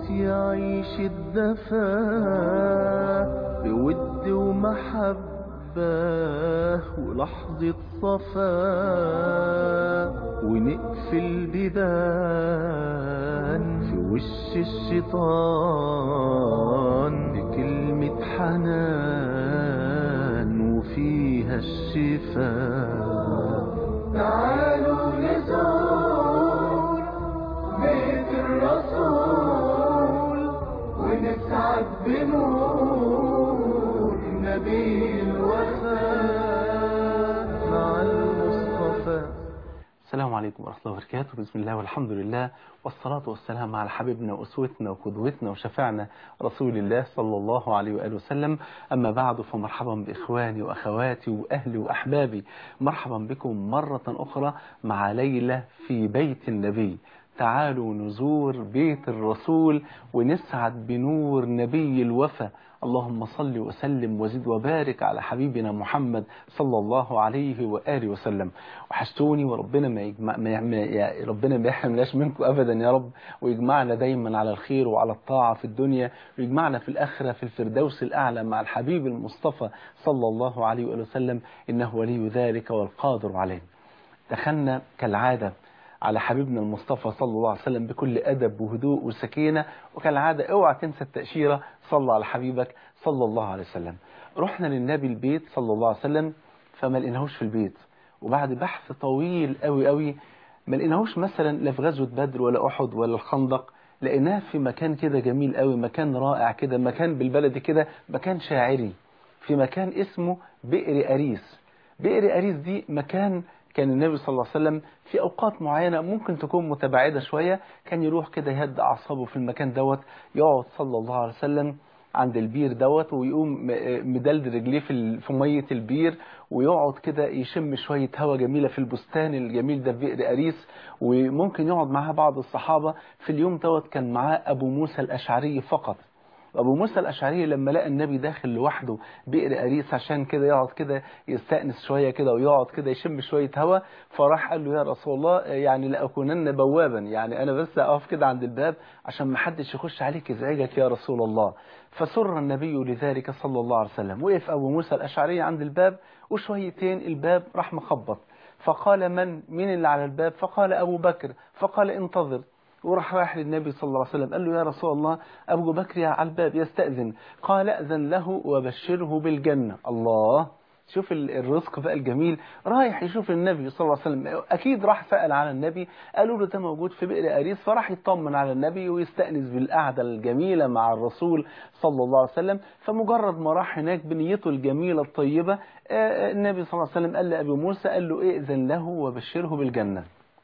يعيش الدفا بود ومحبة ولحظة صفا ونقفل بيبان في وش الشيطان بكلمة حنان وفيها الشفاء تعالوا نزور بيت الرسول ونسعد بنور نبي الوفاء مع المصطفى السلام عليكم ورحمة الله وبركاته بسم الله والحمد لله والصلاة والسلام على حبيبنا وأسوتنا وقدوتنا وشفعنا رسول الله صلى الله عليه وآله وسلم أما بعد فمرحبا بإخواني وأخواتي وأهلي وأحبابي مرحبا بكم مرة أخرى مع ليلة في بيت النبي تعالوا نزور بيت الرسول ونسعد بنور نبي الوفا اللهم صل وسلم وزد وبارك على حبيبنا محمد صلى الله عليه وآله وسلم وحشتوني وربنا ما يجمع ما ما يا ربنا ما يحرمناش منكم أبدا يا رب ويجمعنا دايما على الخير وعلى الطاعة في الدنيا ويجمعنا في الآخرة في الفردوس الأعلى مع الحبيب المصطفى صلى الله عليه وآله وسلم إنه ولي ذلك والقادر عليه دخلنا كالعادة على حبيبنا المصطفى صلى الله عليه وسلم بكل أدب وهدوء وسكينة وكالعادة اوعى تنسى التأشيرة صلى على حبيبك صلى الله عليه وسلم رحنا للنبي البيت صلى الله عليه وسلم فما لقيناهوش في البيت وبعد بحث طويل قوي قوي ما لقيناهوش مثلا لا في غزوة بدر ولا أحد ولا الخندق لقيناه في مكان كده جميل قوي مكان رائع كده مكان بالبلد كده مكان شاعري في مكان اسمه بئر أريس بئر أريس دي مكان كان النبي صلى الله عليه وسلم في أوقات معينة ممكن تكون متباعدة شوية كان يروح كده يهدى أعصابه في المكان دوت يقعد صلى الله عليه وسلم عند البير دوت ويقوم مدلد رجليه في في مية البير ويقعد كده يشم شوية هوا جميلة في البستان الجميل ده في بئر أريس وممكن يقعد معاه بعض الصحابة في اليوم دوت كان معاه أبو موسى الأشعري فقط أبو موسى الأشعري لما لقى النبي داخل لوحده بئر أريس عشان كده يقعد كده يستأنس شوية كده ويقعد كده يشم شوية هوا فراح قال له يا رسول الله يعني لأكونن بوابا يعني أنا بس أقف كده عند الباب عشان ما حدش يخش عليك يزعجك يا رسول الله فسر النبي لذلك صلى الله عليه وسلم وقف أبو موسى الأشعري عند الباب وشويتين الباب راح مخبط فقال من مين اللي على الباب فقال أبو بكر فقال انتظر وراح رايح للنبي صلى الله عليه وسلم قال له يا رسول الله أبو بكر على الباب يستأذن قال أذن له وبشره بالجنة الله شوف الرزق بقى الجميل رايح يشوف النبي صلى الله عليه وسلم أكيد راح سأل على النبي قالوا له ده موجود في بئر أريس فراح يطمن على النبي ويستأنس بالقعدة الجميلة مع الرسول صلى الله عليه وسلم فمجرد ما راح هناك بنيته الجميلة الطيبة النبي صلى الله عليه وسلم قال لأبي موسى قال له ائذن له وبشره بالجنة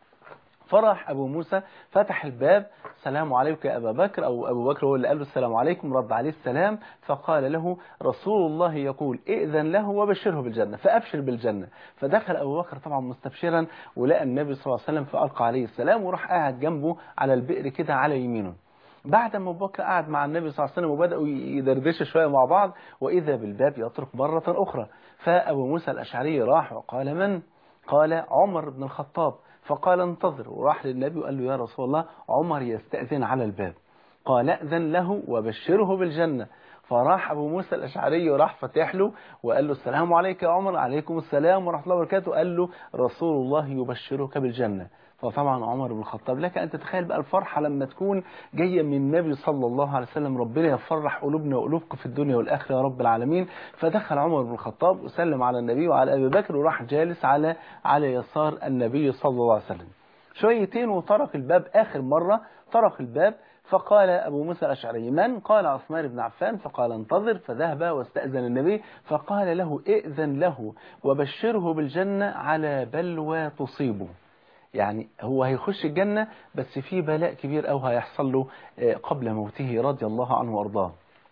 فرح أبو موسى فتح الباب السلام عليك يا أبا بكر أو أبو بكر هو اللي قال له السلام عليكم رد عليه السلام فقال له رسول الله يقول ائذن له وبشره بالجنة فأبشر بالجنة فدخل أبو بكر طبعا مستبشرا ولقى النبي صلى الله عليه وسلم فألقى عليه السلام وراح قاعد جنبه على البئر كده على يمينه بعد ما أبو بكر قعد مع النبي صلى الله عليه وسلم وبدأوا يدردشوا شوية مع بعض وإذا بالباب يطرق مرة أخرى فأبو موسى الأشعري راح وقال من؟ قال عمر بن الخطاب فقال انتظر وراح للنبي وقال له يا رسول الله عمر يستأذن على الباب قال أذن له وبشره بالجنة فراح أبو موسى الأشعري وراح فتح له وقال له السلام عليك يا عمر عليكم السلام ورحمة الله وبركاته قال له رسول الله يبشرك بالجنة فطبعا عمر بن الخطاب لك أن تتخيل بقى الفرحة لما تكون جاية من النبي صلى الله عليه وسلم ربنا يفرح قلوبنا وقلوبكم في الدنيا والآخرة يا رب العالمين فدخل عمر بن الخطاب وسلم على النبي وعلى أبي بكر وراح جالس على على يسار النبي صلى الله عليه وسلم شويتين وطرق الباب آخر مرة طرق الباب فقال أبو موسى الأشعري من؟ قال عثمان بن عفان فقال انتظر فذهب واستأذن النبي فقال له ائذن له وبشره بالجنة على بلوى تصيبه يعني هو هيخش الجنة بس في بلاء كبير أو هيحصل له قبل موته رضي الله عنه وارضاه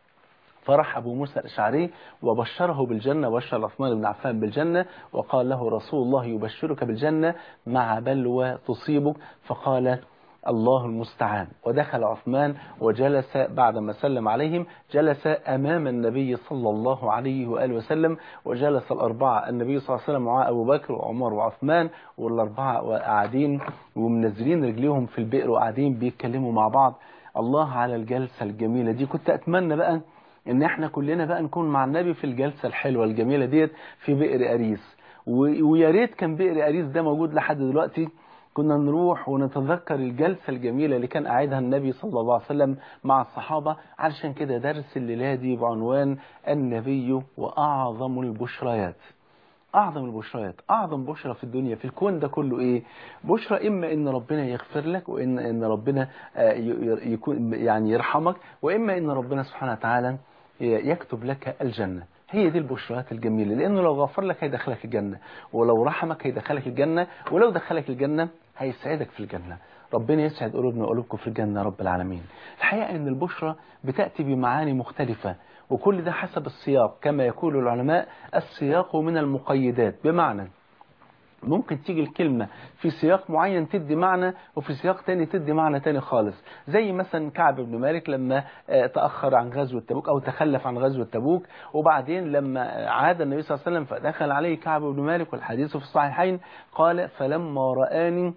فرح أبو موسى الأشعري وبشره بالجنة وبشر عثمان بن عفان بالجنة وقال له رسول الله يبشرك بالجنة مع بلوى تصيبك فقال الله المستعان ودخل عثمان وجلس بعدما سلم عليهم جلس أمام النبي صلى الله عليه وآله وسلم وجلس الأربعة النبي صلى الله عليه وسلم مع أبو بكر وعمر وعثمان والأربعة قاعدين ومنزلين رجليهم في البئر وقاعدين بيتكلموا مع بعض الله على الجلسة الجميلة دي كنت أتمنى بقى إن إحنا كلنا بقى نكون مع النبي في الجلسة الحلوة الجميلة ديت في بئر أريس و- ويا ريت كان بئر أريس ده موجود لحد دلوقتي كنا نروح ونتذكر الجلسة الجميلة اللي كان قاعدها النبي صلى الله عليه وسلم مع الصحابة علشان كده درس الليلة دي بعنوان النبي وأعظم البشريات أعظم البشريات أعظم بشرى في الدنيا في الكون ده كله إيه بشرى إما إن ربنا يغفر لك وإن إن ربنا آه، ي- ي- يكون يعني يرحمك وإما إن ربنا سبحانه وتعالى يكتب لك الجنة هي دي البشرات الجميلة لأنه لو غفر لك هيدخلك الجنة ولو رحمك هيدخلك الجنة ولو دخلك الجنة هيسعدك في الجنة ربنا يسعد قلوبنا وقلوبكم في الجنة يا رب العالمين الحقيقة أن البشرى بتأتي بمعاني مختلفة وكل ده حسب السياق كما يقول العلماء السياق من المقيدات بمعنى ممكن تيجي الكلمة في سياق معين تدي معنى وفي سياق تاني تدي معنى تاني خالص زي مثلا كعب بن مالك لما آه، تأخر عن غزوة تبوك أو تخلف عن غزوة تبوك وبعدين لما عاد النبي صلى الله عليه وسلم فدخل عليه كعب بن مالك والحديث في الصحيحين قال فلما رآني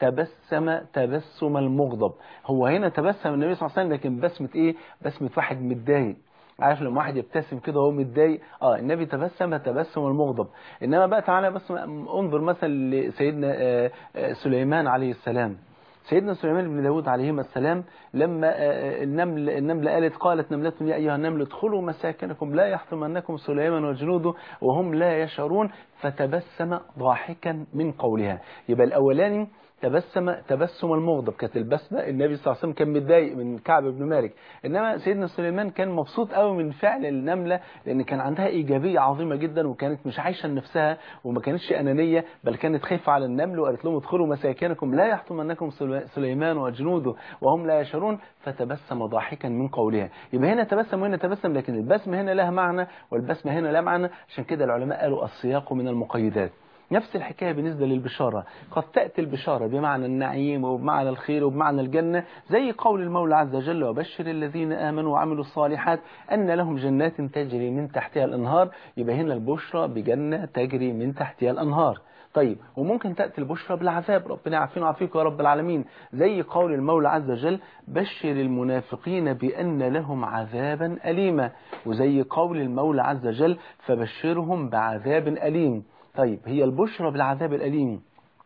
تبسم تبسم المغضب هو هنا تبسم النبي صلى الله عليه وسلم لكن بسمة ايه بسمة واحد متضايق عارف لما واحد يبتسم كده وهو متضايق اه النبي تبسم تبسم المغضب انما بقى تعالى بس انظر مثلا لسيدنا آه، آه، سليمان عليه السلام سيدنا سليمان بن داود عليهما السلام لما آه، النمل النملة قالت قالت نملة يا أيها النمل ادخلوا مساكنكم لا يحطمنكم سليمان وجنوده وهم لا يشعرون فتبسم ضاحكا من قولها يبقى الأولاني تبسم تبسم المغضب كانت البسمة النبي صلى الله عليه وسلم كان متضايق من كعب بن مالك إنما سيدنا سليمان كان مبسوط قوي من فعل النملة لأن كان عندها إيجابية عظيمة جدا وكانت مش عايشة لنفسها وما كانتش أنانية بل كانت خايفة على النمل وقالت لهم ادخلوا مساكنكم لا يحطمنكم سلي- سليمان وجنوده وهم لا يشعرون فتبسم ضاحكا من قولها يبقى هنا تبسم وهنا تبسم لكن البسمة هنا لها معنى والبسمة هنا لها معنى عشان كده العلماء قالوا السياق من المقيدات نفس الحكاية بالنسبة للبشارة قد تأتي البشارة بمعنى النعيم وبمعنى الخير وبمعنى الجنة زي قول المولى عز وجل وبشر الذين آمنوا وعملوا الصالحات أن لهم جنات تجري من تحتها الأنهار يبقى هنا البشرى بجنة تجري من تحتها الأنهار طيب وممكن تأتي البشرى بالعذاب ربنا يعافينا ويعافيكم يا رب العالمين زي قول المولى عز وجل بشر المنافقين بأن لهم عذابا أليما وزي قول المولى عز وجل فبشرهم بعذاب أليم طيب هي البشرى بالعذاب الأليم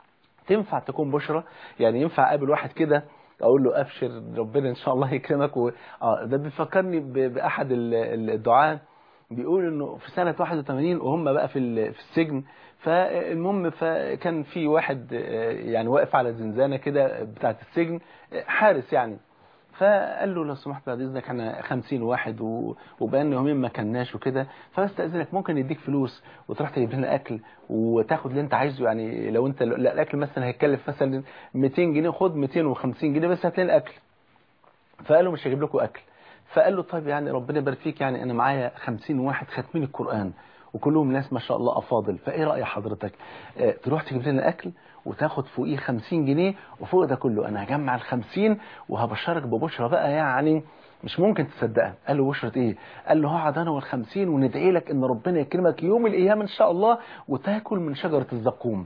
تنفع تكون بشرى يعني ينفع اقابل واحد كده اقول له ابشر ربنا ان شاء الله يكرمك و... اه ده بيفكرني ب... باحد ال- ال- الدعاة بيقول انه في سنة 81 وهم بقى في ال- في السجن فالمهم فكان في واحد آه، يعني واقف على زنزانة كده بتاعة السجن آه، حارس يعني فقال له لو سمحت بعد اذنك احنا 50 واحد و... وبقالنا يومين ما كناش وكده فاستاذنك ممكن نديك فلوس وتروح تجيب لنا اكل وتاخد اللي انت عايزه يعني لو انت لا الاكل مثلا هيتكلف مثلا 200 جنيه خد 250 جنيه بس هات لنا الاكل فقال له مش هجيب لكم اكل فقال له طيب يعني ربنا يبارك فيك يعني انا معايا 50 واحد ختمين القران وكلهم ناس ما شاء الله افاضل فايه راي حضرتك اه تروح تجيب لنا اكل وتاخد فوقيه 50 جنيه وفوق ده كله انا هجمع ال 50 وهبشرك ببشرى بقى يعني مش ممكن تصدقها قال له بشرة ايه قال له هقعد انا والخمسين وندعي لك ان ربنا يكرمك يوم القيامة ان شاء الله وتاكل من شجرة الزقوم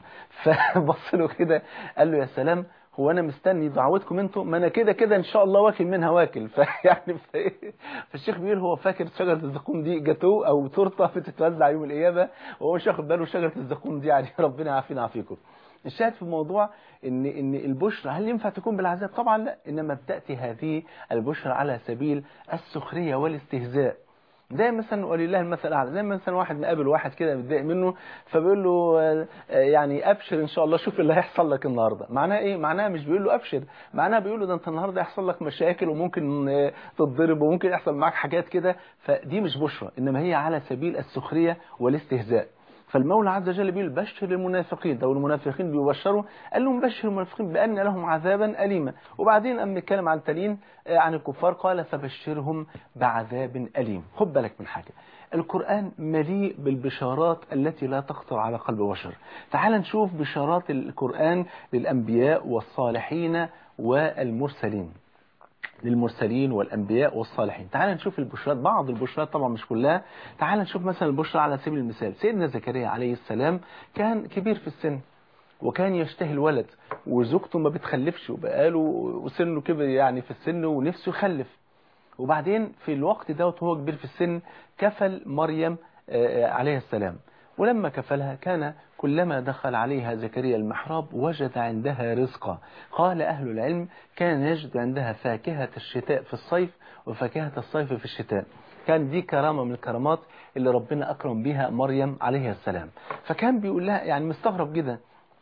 فبص له كده قال له يا سلام هو انا مستني دعوتكم انتوا ما انا كده كده ان شاء الله واكل منها واكل فيعني ف- فالشيخ بيقول هو فاكر شجره الزقوم دي جاتوه او تورته بتتوزع يوم القيامه وهو مش واخد باله شجره الزقوم دي يعني ربنا يعافينا ويعافيكم الشاهد في الموضوع ان ان البشرى هل ينفع تكون بالعذاب طبعا لا انما بتاتي هذه البشرى على سبيل السخريه والاستهزاء زي مثلا ولله المثل الاعلى زي مثلا واحد مقابل واحد كده متضايق منه فبيقول له آه، آه، يعني ابشر ان شاء الله شوف اللي هيحصل لك النهارده معناها ايه معناها مش بيقول له ابشر معناها بيقول له ده انت النهارده يحصل لك مشاكل وممكن آه، تتضرب وممكن يحصل معاك حاجات كده فدي مش بشرى انما هي على سبيل السخريه والاستهزاء فالمولى عز وجل بيقول بشر المنافقين لو المنافقين بيبشروا قال لهم بشر المنافقين بأن لهم عذابا أليما وبعدين أما نتكلم عن التانيين آه، عن الكفار قال فبشرهم بعذاب أليم خد بالك من حاجة القرآن مليء بالبشارات التي لا تخطر على قلب بشر تعال نشوف بشارات القرآن للأنبياء والصالحين والمرسلين للمرسلين والأنبياء والصالحين تعال نشوف البشرات بعض البشرات طبعا مش كلها تعال نشوف مثلا البشرى على سبيل المثال سيدنا زكريا عليه السلام كان كبير في السن وكان يشتهي الولد وزوجته ما بتخلفش وبقاله وسنه كبر يعني في السن ونفسه يخلف وبعدين في الوقت دوت وهو كبير في السن كفل مريم آه، عليها السلام ولما كفلها كان كلما دخل عليها زكريا المحراب وجد عندها رزقا قال أهل العلم كان يجد عندها فاكهة الشتاء في الصيف وفاكهة الصيف في الشتاء كان دي كرامة من الكرامات اللي ربنا أكرم بها مريم عليها السلام فكان بيقول لها يعني مستغرب جدا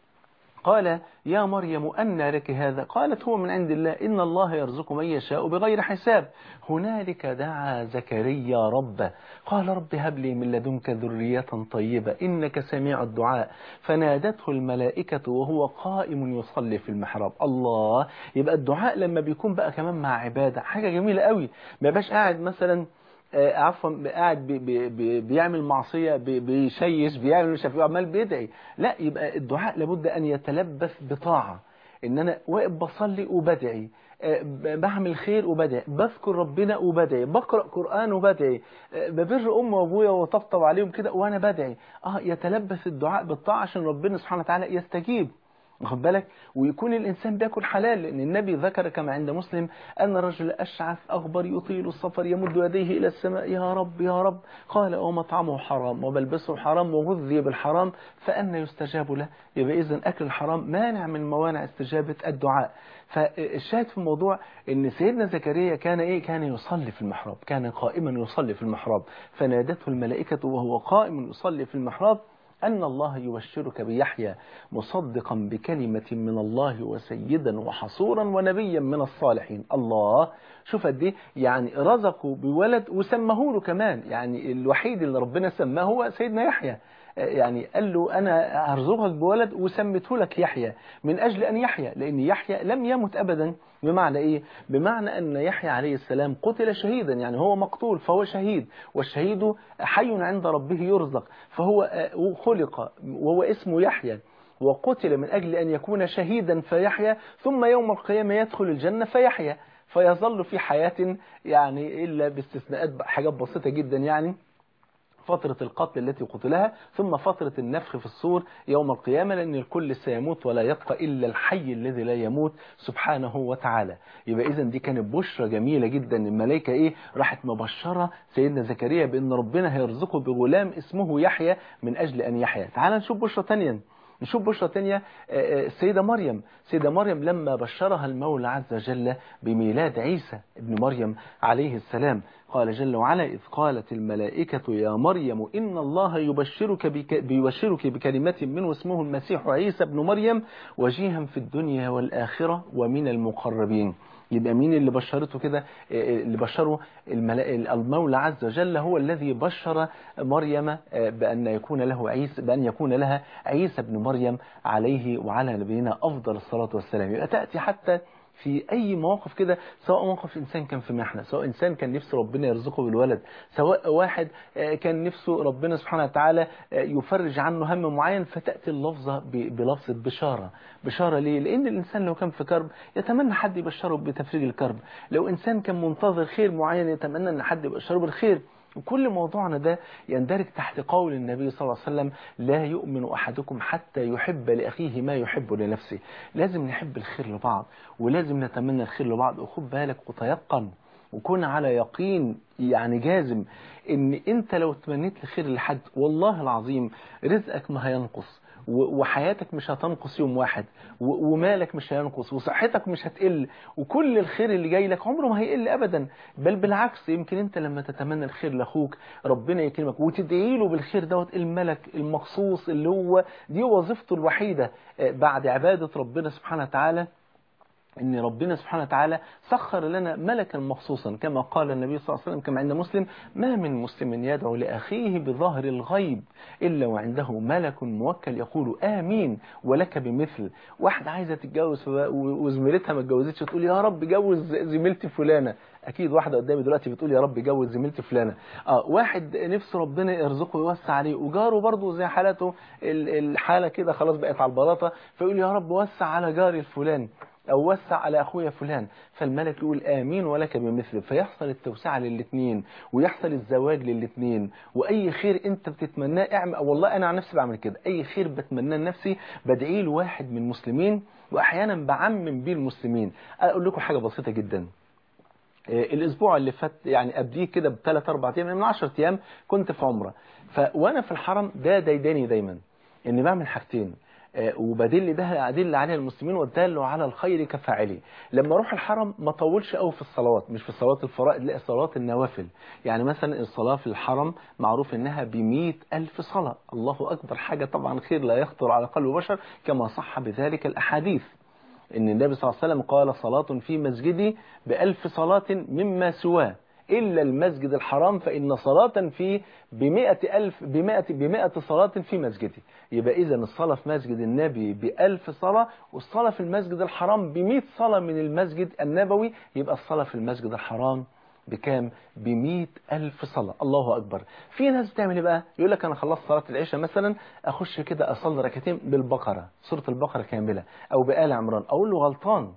قال يا مريم أن لك هذا قالت هو من عند الله إن الله يرزق من يشاء بغير حساب هنالك دعا زكريا ربه قال رب هب لي من لدنك ذرية طيبة إنك سميع الدعاء فنادته الملائكة وهو قائم يصلي في المحراب الله يبقى الدعاء لما بيكون بقى كمان مع عبادة حاجة جميلة قوي ما يبقاش قاعد مثلا آه، عفوا قاعد بي بي بي بيعمل معصية بي بيشيش بيعمل مش عارف إيه، عمال بيدعي لا يبقى الدعاء لابد أن يتلبس بطاعة إن أنا واقف بصلي وبدعي آه، ب- بعمل خير وبدعي بذكر ربنا وبدعي بقرأ قرآن وبدعي آه، ببر أمي وأبويا وطبطب عليهم كده وأنا بدعي اه يتلبس الدعاء بالطاعة عشان ربنا سبحانه وتعالى يستجيب واخد بالك ويكون الإنسان بياكل حلال لأن النبي ذكر كما عند مسلم أن رجل أشعث أغبر يطيل السفر يمد يديه إلى السماء يا رب يا رب قال ومطعمه حرام وملبسه حرام وغذي بالحرام فأن يستجاب له يبقى إذن أكل الحرام مانع من موانع استجابة الدعاء فالشاهد في الموضوع ان سيدنا زكريا كان ايه كان يصلي في المحراب كان قائما يصلي في المحراب فنادته الملائكة وهو قائم يصلي في المحراب أن الله يبشرك بيحيى مصدقا بكلمة من الله وسيدا وحصورا ونبيا من الصالحين الله شوف قد ايه يعني رزقه بولد وسماه له كمان يعني الوحيد اللي ربنا سماه هو سيدنا يحيى يعني قال له أنا هرزقك بولد وسميته لك يحيى من أجل أن يحيى لأن يحيى لم يمت أبدا بمعنى إيه؟ بمعنى أن يحيى عليه السلام قتل شهيدا يعني هو مقتول فهو شهيد والشهيد حي عند ربه يرزق فهو آه، خلق وهو اسمه يحيى وقتل من أجل أن يكون شهيدا فيحيى ثم يوم القيامة يدخل الجنة فيحيى فيظل في حياة يعني إلا باستثناءات حاجات بسيطة جدا يعني فترة القتل التي قتلها ثم فترة النفخ في الصور يوم القيامة لأن الكل سيموت ولا يبقى إلا الحي الذي لا يموت سبحانه وتعالى يبقى إذا دي كانت بشرة جميلة جدا الملائكة إيه راحت مبشرة سيدنا زكريا بأن ربنا هيرزقه بغلام اسمه يحيى من أجل أن يحيى تعال نشوف بشرة تانية نشوف بشرة تانية آه، آه، السيدة مريم السيدة مريم لما بشرها المولى عز وجل بميلاد عيسى ابن مريم عليه السلام قال جل وعلا إذ قالت الملائكة يا مريم إن الله يبشرك بك بيبشرك بكلمة منه اسمه المسيح عيسى ابن مريم وجيها في الدنيا والآخرة ومن المقربين يبقى مين اللي بشرته كده آه، اللي بشره الملا- المولى عز وجل هو الذي بشر مريم آه، بأن يكون له عيسى بأن يكون لها عيسى ابن مريم عليه وعلى نبينا أفضل الصلاة والسلام يبقى تأتي حتى في أي مواقف كده سواء موقف إنسان كان في محنة سواء إنسان كان نفسه ربنا يرزقه بالولد سواء واحد آه، كان نفسه ربنا سبحانه وتعالى آه، يفرج عنه هم معين فتأتي اللفظة ب- بلفظة بشارة بشارة ليه؟ لأن الإنسان لو كان في كرب يتمنى حد يبشره بتفريج الكرب لو إنسان كان منتظر خير معين يتمنى أن حد يبشره بالخير وكل موضوعنا ده يندرج تحت قول النبي صلى الله عليه وسلم لا يؤمن أحدكم حتى يحب لأخيه ما يحب لنفسه لازم نحب الخير لبعض ولازم نتمنى الخير لبعض وخد بالك وتيقن وكون على يقين يعني جازم ان انت لو تمنيت الخير لحد والله العظيم رزقك ما هينقص و- وحياتك مش هتنقص يوم واحد و- ومالك مش هينقص وصحتك مش هتقل وكل الخير اللي جاي لك عمره ما هيقل ابدا بل بالعكس يمكن انت لما تتمنى الخير لاخوك ربنا يكرمك وتدعي له بالخير دوت الملك المخصوص اللي هو دي وظيفته الوحيده آه، بعد عباده ربنا سبحانه وتعالى ان ربنا سبحانه وتعالى سخر لنا ملكا مخصوصا كما قال النبي صلى الله عليه وسلم كما عند مسلم ما من مسلم يدعو لاخيه بظهر الغيب الا وعنده ملك موكل يقول امين ولك بمثل واحده عايزه تتجوز و- وزميلتها ما اتجوزتش تقول يا رب جوز زميلتي فلانه اكيد واحده قدامي دلوقتي بتقول يا رب جوز زميلتي فلانه اه واحد نفسه ربنا يرزقه ويوسع عليه وجاره برضه زي حالته ال- الحاله كده خلاص بقت على البلاطه فيقول يا رب وسع على جاري الفلاني أو وسع على أخويا فلان فالملك يقول آمين ولك بمثله فيحصل التوسعة للاثنين ويحصل الزواج للاثنين وأي خير أنت بتتمناه اعمل والله أنا عن نفسي بعمل كده أي خير بتمناه لنفسي بدعي له واحد من المسلمين وأحيانا بعمم بيه المسلمين أقول لكم حاجة بسيطة جدا الاسبوع اللي فات يعني قبليه كده بثلاث اربع ايام من 10 ايام كنت في عمره ف وانا في الحرم ده دايداني دايما اني بعمل حاجتين وبدل ده ادل عليها المسلمين والدال على الخير كفاعله لما اروح الحرم ما اطولش قوي في الصلوات مش في صلاه الفرائض لا صلاه النوافل يعني مثلا الصلاه في الحرم معروف انها ب ألف صلاه الله اكبر حاجه طبعا خير لا يخطر على قلب بشر كما صح بذلك الاحاديث ان النبي صلى الله عليه وسلم قال صلاة في مسجدي بألف صلاة مما سواه إلا المسجد الحرام فإن صلاة فيه بمئة ألف بمئة, بمئة صلاة في مسجدي يبقى إذا الصلاة في مسجد النبي بألف صلاة والصلاة في المسجد الحرام بمئة صلاة من المسجد النبوي يبقى الصلاة في المسجد الحرام بكام بمئة ألف صلاة الله أكبر في ناس بتعمل ايه بقى يقول لك أنا خلصت صلاة العشاء مثلا أخش كده أصلي ركعتين بالبقرة سورة البقرة كاملة أو بآل عمران أقول له غلطان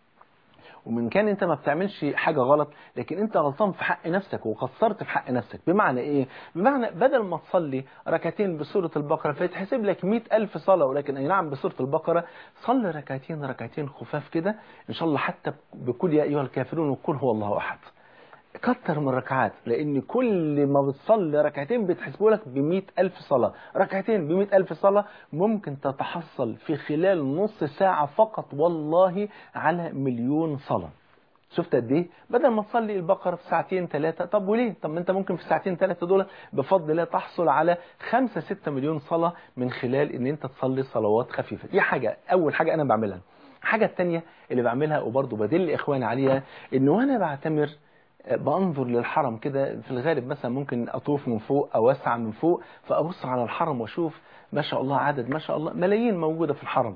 ومن كان انت ما بتعملش حاجة غلط لكن انت غلطان في حق نفسك وقصرت في حق نفسك بمعنى ايه بمعنى بدل ما تصلي ركعتين بسورة البقرة فيتحسب لك مئة ألف صلاة ولكن اي نعم بسورة البقرة صلي ركعتين ركعتين خفاف كده ان شاء الله حتى بكل يا ايها الكافرون وقل هو الله احد كتر من ركعات لان كل ما بتصلي ركعتين بتحسبوا لك ب ألف صلاة ركعتين ب ألف صلاة ممكن تتحصل في خلال نص ساعة فقط والله على مليون صلاة شفت قد ايه بدل ما تصلي البقرة في ساعتين ثلاثة طب وليه طب ما انت ممكن في ساعتين ثلاثة دول بفضل الله تحصل على خمسة ستة مليون صلاة من خلال ان انت تصلي صلوات خفيفة دي حاجة اول حاجة انا بعملها الحاجة الثانية اللي بعملها وبرضه بدل اخواني عليها ان وانا بعتمر بنظر للحرم كده في الغالب مثلا ممكن أطوف من فوق أو أسعى من فوق فأبص على الحرم وأشوف ما شاء الله عدد ما شاء الله ملايين موجودة في الحرم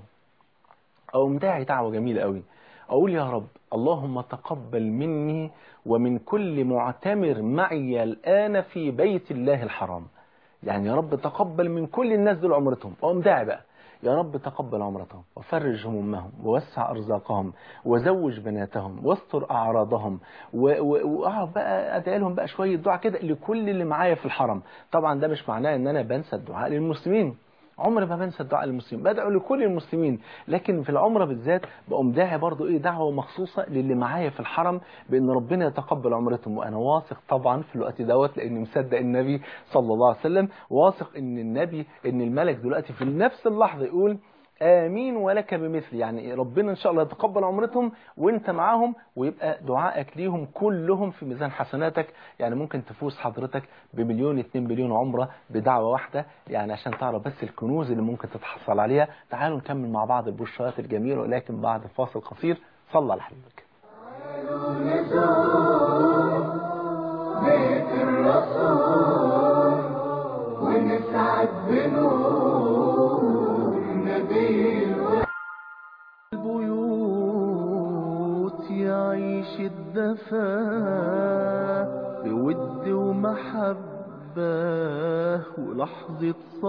أو مداعي دعوة جميلة قوي أقول يا رب اللهم تقبل مني ومن كل معتمر معي الآن في بيت الله الحرام يعني يا رب تقبل من كل الناس دول عمرتهم أقوم داعي بقى يا رب تقبل عمرتهم وفرج همومهم ووسع أرزاقهم وزوج بناتهم واستر أعراضهم وأقعد بقى أدعي لهم بقى شوية دعاء كده لكل اللي معايا في الحرم طبعا ده مش معناه إن أنا بنسى الدعاء للمسلمين عمري ما بنسى الدعاء للمسلمين بدعو لكل المسلمين لكن في العمرة بالذات بقوم داعي برضو ايه دعوة مخصوصة للي معايا في الحرم بان ربنا يتقبل عمرتهم وانا واثق طبعا في الوقت دوت لاني مصدق النبي صلى الله عليه وسلم واثق ان النبي ان الملك دلوقتي في نفس اللحظة يقول آمين ولك بمثل يعني ربنا إن شاء الله يتقبل عمرتهم وانت معاهم ويبقى دعائك ليهم كلهم في ميزان حسناتك يعني ممكن تفوز حضرتك بمليون اتنين مليون عمرة بدعوة واحدة يعني عشان تعرف بس الكنوز اللي ممكن تتحصل عليها تعالوا نكمل مع بعض البشرات الجميلة ولكن بعد فاصل قصير صلى على حبيبك بيت الرسول ونسعد بنور النبي البيوت يعيش الدفا بود ومحبة ولحظة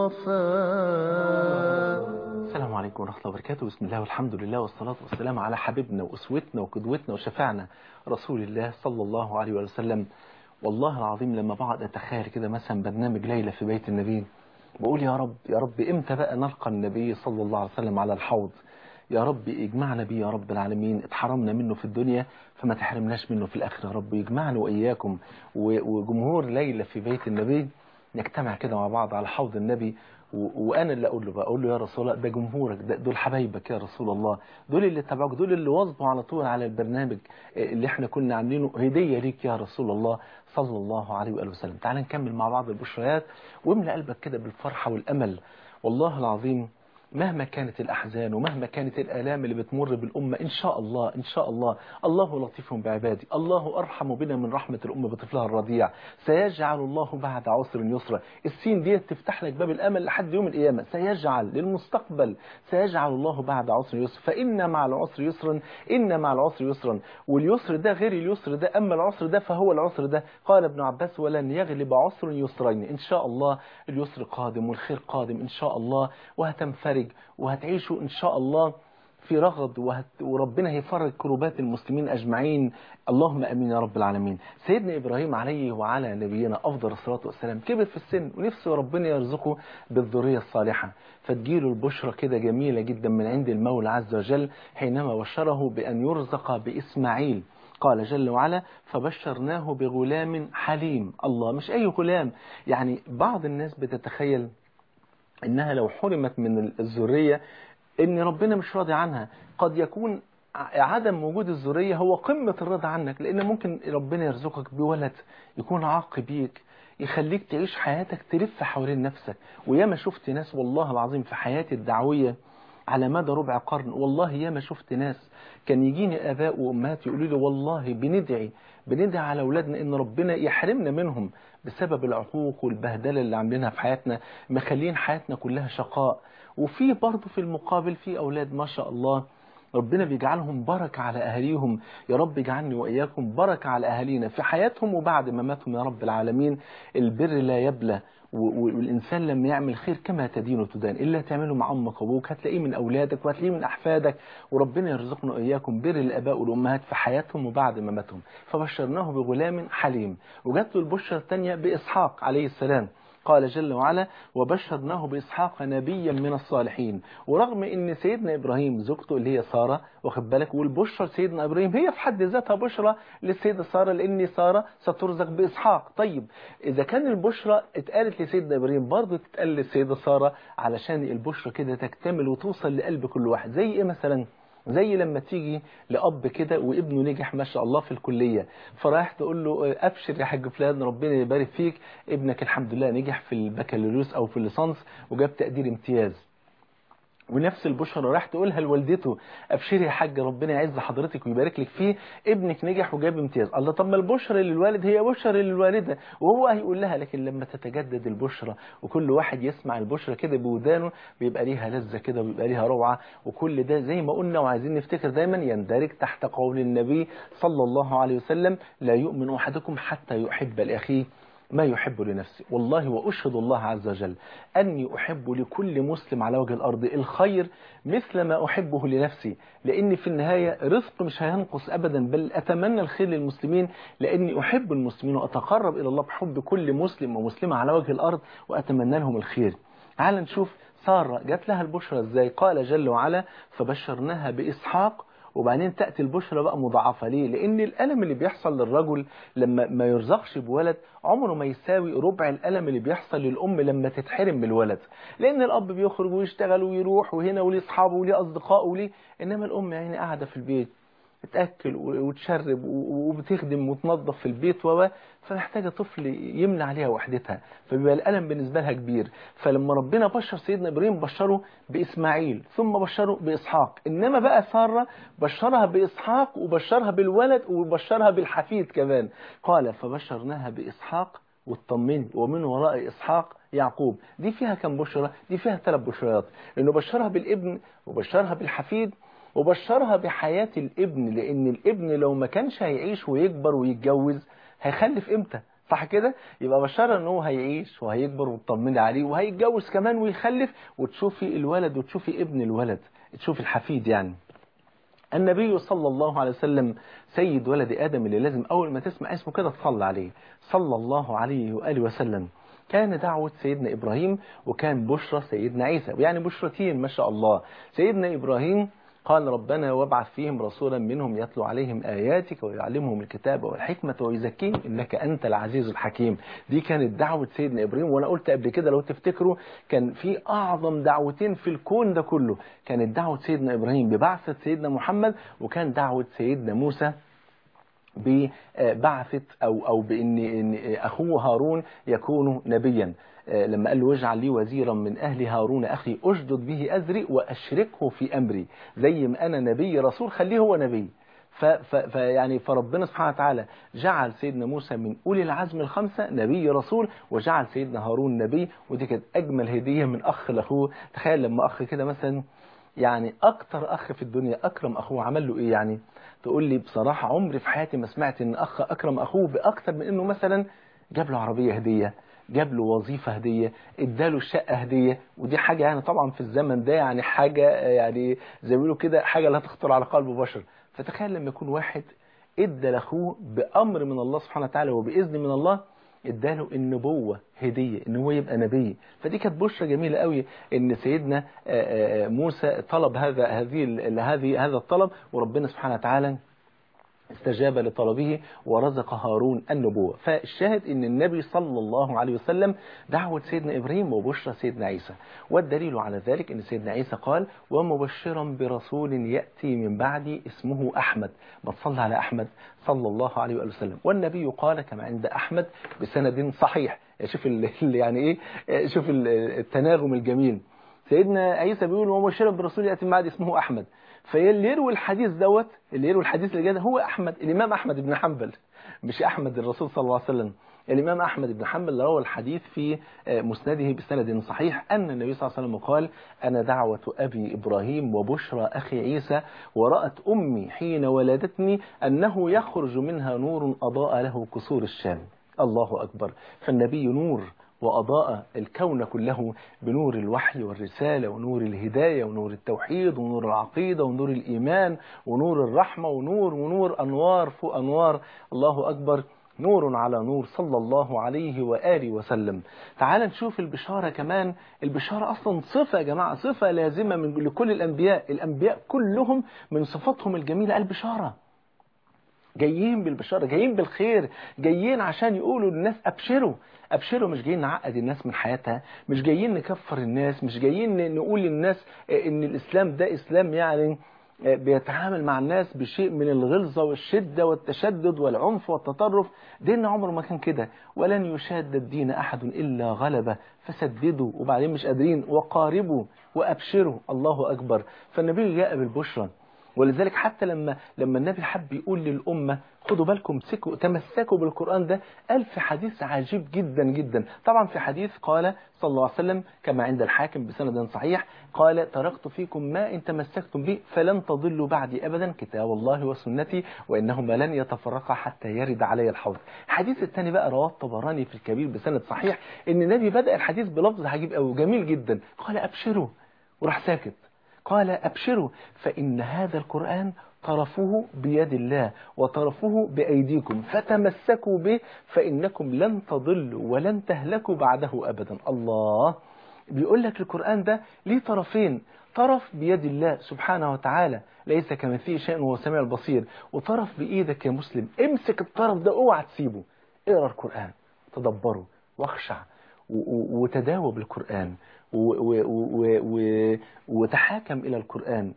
صفا السلام عليكم ورحمة الله وبركاته بسم الله والحمد لله والصلاة والسلام على حبيبنا وأسوتنا وقدوتنا وشفاعنا رسول الله صلى الله عليه وسلم والله العظيم لما بقعد أتخيل كده مثلا برنامج ليلة في بيت النبي بقول يا رب يا رب إمتى بقى نلقى النبي صلى الله عليه وسلم على الحوض يا رب اجمعنا بيه يا رب العالمين اتحرمنا منه في الدنيا فما تحرمناش منه في الآخرة يا رب يجمعنا وإياكم وجمهور ليلة في بيت النبي نجتمع كده مع بعض على حوض النبي وانا اللي اقول له بقى اقول له يا رسول الله ده جمهورك ده دول حبايبك يا رسول الله دول اللي تبعوك دول اللي واظبوا على طول على البرنامج اللي احنا كنا عاملينه هديه ليك يا رسول الله صلى الله عليه واله وسلم تعال نكمل مع بعض البشريات واملى قلبك كده بالفرحه والامل والله العظيم مهما كانت الأحزان ومهما كانت الآلام اللي بتمر بالأمة إن شاء الله إن شاء الله الله لطيف بعباده الله أرحم بنا من رحمة الأمة بطفلها الرضيع سيجعل الله بعد عسر يسرا السين دي تفتح لك باب الأمل لحد يوم القيامة سيجعل للمستقبل سيجعل الله بعد عسر يسر فإن مع العسر يسرا إن مع العسر يسرا واليسر ده غير اليسر ده أما العسر ده فهو العسر ده قال ابن عباس ولن يغلب عسر يسرين إن شاء الله اليسر قادم والخير قادم إن شاء الله وهتنفرج وهتعيشوا إن شاء الله في رغد وهت- وربنا هيفرج كروبات المسلمين أجمعين اللهم أمين يا رب العالمين سيدنا إبراهيم عليه وعلى نبينا أفضل الصلاة والسلام كبر في السن ونفسه ربنا يرزقه بالذرية الصالحة فتجيله البشرى كده جميلة جدا من عند المولى عز وجل حينما بشره بأن يرزق بإسماعيل قال جل وعلا فبشرناه بغلام حليم الله مش أي غلام يعني بعض الناس بتتخيل انها لو حرمت من الذريه ان ربنا مش راضي عنها قد يكون ع- عدم وجود الذريه هو قمه الرضا عنك لان ممكن ربنا يرزقك بولد يكون عاق بيك يخليك تعيش حياتك تلف حوالين نفسك وياما شفت ناس والله العظيم في حياتي الدعويه على مدى ربع قرن والله ياما شفت ناس كان يجيني اباء وامهات يقولوا لي والله بندعي بندعي على اولادنا ان ربنا يحرمنا منهم بسبب العقوق والبهدله اللي عاملينها في حياتنا مخلين حياتنا كلها شقاء وفي برضه في المقابل في اولاد ما شاء الله ربنا بيجعلهم بركة على أهاليهم يا رب اجعلني وإياكم بركة على أهالينا في حياتهم وبعد ما ماتهم يا رب العالمين البر لا يبلى و- و- والإنسان لما يعمل خير كما تدين وتدان إلا تعمله مع أمك وأبوك هتلاقيه من أولادك وهتلاقيه من أحفادك وربنا يرزقنا وإياكم بر الآباء والأمهات في حياتهم وبعد ما ماتهم فبشرناه بغلام حليم وجات له البشرى الثانية بإسحاق عليه السلام قال جل وعلا وبشرناه بإسحاق نبيا من الصالحين ورغم ان سيدنا إبراهيم زوجته اللي هي سارة واخد بالك والبشرى سيدنا إبراهيم هي في حد ذاتها بشرى للسيدة سارة لأن سارة سترزق بإسحاق طيب إذا كان البشرى اتقالت لسيدنا إبراهيم برضه تتقال للسيدة سارة علشان البشرى كده تكتمل وتوصل لقلب كل واحد زي إيه مثلا زي لما تيجي لأب كده وابنه نجح ما شاء الله في الكلية فرايح تقول له آه، أبشر يا حاج فلان ربنا يبارك فيك ابنك الحمد لله نجح في البكالوريوس أو في الليسانس وجاب تقدير امتياز ونفس البشرى راح تقولها لوالدته ابشري يا حاج ربنا يعز حضرتك ويبارك لك فيه ابنك نجح وجاب امتياز الله طب ما البشرى للوالد هي بشرى للوالده وهو هيقول لها لكن لما تتجدد البشرى وكل واحد يسمع البشرى كده بودانه بيبقى ليها لذه كده وبيبقى ليها روعه وكل ده زي ما قلنا وعايزين نفتكر دايما يندرج تحت قول النبي صلى الله عليه وسلم لا يؤمن احدكم حتى يحب لاخيه ما يحب لنفسه والله وأشهد الله عز وجل أني أحب لكل مسلم على وجه الأرض الخير مثل ما أحبه لنفسي لأن في النهاية رزق مش هينقص أبدا بل أتمنى الخير للمسلمين لأني أحب المسلمين وأتقرب إلى الله بحب كل مسلم ومسلمة على وجه الأرض وأتمنى لهم الخير تعال نشوف سارة جات لها البشرى ازاي قال جل وعلا فبشرناها بإسحاق وبعدين تأتي البشرى بقى مضاعفة ليه لأن الألم اللي بيحصل للرجل لما ما يرزقش بولد عمره ما يساوي ربع الألم اللي بيحصل للأم لما تتحرم من الولد لأن الأب بيخرج ويشتغل ويروح وهنا وليه أصحابه وليه أصدقائه وليه إنما الأم يعني قاعدة في البيت تأكل وتشرب وبتخدم وتنظف في البيت و فمحتاجة طفل يمنع عليها وحدتها فبيبقى الألم بالنسبة لها كبير فلما ربنا بشر سيدنا إبراهيم بشره بإسماعيل ثم بشره بإسحاق إنما بقى سارة بشرها بإسحاق وبشرها بالولد وبشرها بالحفيد كمان قال فبشرناها بإسحاق واطمني ومن وراء إسحاق يعقوب دي فيها كم بشرة دي فيها ثلاث بشرات لأنه بشرها بالابن وبشرها بالحفيد وبشرها بحياة الابن لأن الابن لو ما كانش هيعيش ويكبر ويتجوز هيخلف امتى صح كده يبقى بشرها ان هو هيعيش وهيكبر وتطمني عليه وهيتجوز كمان ويخلف وتشوفي الولد وتشوفي ابن الولد تشوفي الحفيد يعني النبي صلى الله عليه وسلم سيد ولد آدم اللي لازم أول ما تسمع اسمه كده تصلي عليه صلى الله عليه وآله وسلم كان دعوة سيدنا إبراهيم وكان بشرى سيدنا عيسى يعني بشرتين ما شاء الله سيدنا إبراهيم قال ربنا وابعث فيهم رسولا منهم يتلو عليهم آياتك ويعلمهم الكتاب والحكمة ويزكيهم إنك أنت العزيز الحكيم دي كانت دعوة سيدنا إبراهيم وأنا قلت قبل كده لو تفتكروا كان في أعظم دعوتين في الكون ده كله كانت دعوة سيدنا إبراهيم ببعثة سيدنا محمد وكان دعوة سيدنا موسى ببعثة أو أو بإن إن أخوه هارون يكون نبيا لما قال له واجعل لي وزيرا من أهل هارون أخي أشدد به أزري وأشركه في أمري زي ما أنا نبي رسول خليه هو نبي فيعني فربنا سبحانه وتعالى جعل سيدنا موسى من أولي العزم الخمسة نبي رسول وجعل سيدنا هارون نبي ودي كانت أجمل هدية من أخ لأخوه تخيل لما أخ كده مثلا يعني أكتر أخ في الدنيا أكرم أخوه عمل له إيه يعني تقول لي بصراحة عمري في حياتي ما سمعت إن أخ أكرم أخوه بأكتر من إنه مثلا جاب له عربية هدية جاب له وظيفة هدية اداله الشقة هدية ودي حاجة يعني طبعا في الزمن ده يعني حاجة يعني زي ما بيقولوا كده حاجة لا تخطر على قلب بشر فتخيل لما يكون واحد ادى لاخوه بامر من الله سبحانه وتعالى وباذن من الله اداله النبوة هدية ان هو يبقى نبي فدي كانت بشرة جميلة قوي ان سيدنا موسى طلب هذا هذه هذه هذا الطلب وربنا سبحانه وتعالى استجاب لطلبه ورزق هارون النبوة فالشاهد ان النبي صلى الله عليه وسلم دعوة سيدنا إبراهيم وبشرى سيدنا عيسى والدليل على ذلك ان سيدنا عيسى قال ومبشرا برسول يأتي من بعدي اسمه أحمد ما تصلى على أحمد صلى الله عليه وسلم والنبي قال كما عند أحمد بسند صحيح شوف يعني ايه شوف التناغم الجميل سيدنا عيسى بيقول ومبشرا برسول يأتي من بعدي اسمه أحمد فاللي يروي الحديث دوت اللي يروي الحديث اللي جاي هو احمد الامام احمد بن حنبل مش احمد الرسول صلى الله عليه وسلم الامام احمد بن حنبل روى الحديث في مسنده بسند صحيح ان النبي صلى الله عليه وسلم قال انا دعوه ابي ابراهيم وبشرى اخي عيسى ورات امي حين ولدتني انه يخرج منها نور اضاء له كسور الشام الله اكبر فالنبي نور وأضاء الكون كله بنور الوحي والرسالة ونور الهداية ونور التوحيد ونور العقيدة ونور الإيمان ونور الرحمة ونور ونور أنوار فوق أنوار الله أكبر نور على نور صلى الله عليه وآله وسلم تعال نشوف البشارة كمان البشارة أصلا صفة يا جماعة صفة لازمة من لكل الأنبياء الأنبياء كلهم من صفاتهم الجميلة البشارة جايين بالبشارة جايين بالخير جايين عشان يقولوا للناس أبشروا أبشروا مش جايين نعقد الناس من حياتها مش جايين نكفر الناس مش جايين نقول للناس إن الإسلام ده إسلام يعني بيتعامل مع الناس بشيء من الغلظة والشدة والتشدد والعنف والتطرف ديننا عمره ما كان كده ولن يشاد الدين أحد إلا غلبه فسددوا وبعدين مش قادرين وقاربوا وأبشروا الله أكبر فالنبي جاء بالبشرى ولذلك حتى لما لما النبي حب يقول للأمة خدوا بالكم امسكوا تمسكوا بالقرآن ده قال في حديث عجيب جدا جدا طبعا في حديث قال صلى الله عليه وسلم كما عند الحاكم بسند صحيح قال تركت فيكم ما إن تمسكتم به فلن تضلوا بعدي أبدا كتاب الله وسنتي وإنهما لن يتفرقا حتى يرد علي الحوض الحديث الثاني بقى رواه الطبراني في الكبير بسند صحيح إن النبي بدأ الحديث بلفظ عجيب قوي جميل جدا قال أبشروا وراح ساكت قال أبشروا فإن هذا القرآن طرفه بيد الله وطرفه بأيديكم فتمسكوا به فإنكم لن تضلوا ولن تهلكوا بعده أبدا الله بيقول لك القرآن ده ليه طرفين طرف بيد الله سبحانه وتعالى ليس كمثله شيء وهو السميع البصير وطرف بإيدك يا مسلم امسك الطرف ده اوعى تسيبه اقرا القرآن تدبره واخشع وتداوى بالقرآن وتحاكم إلى القرآن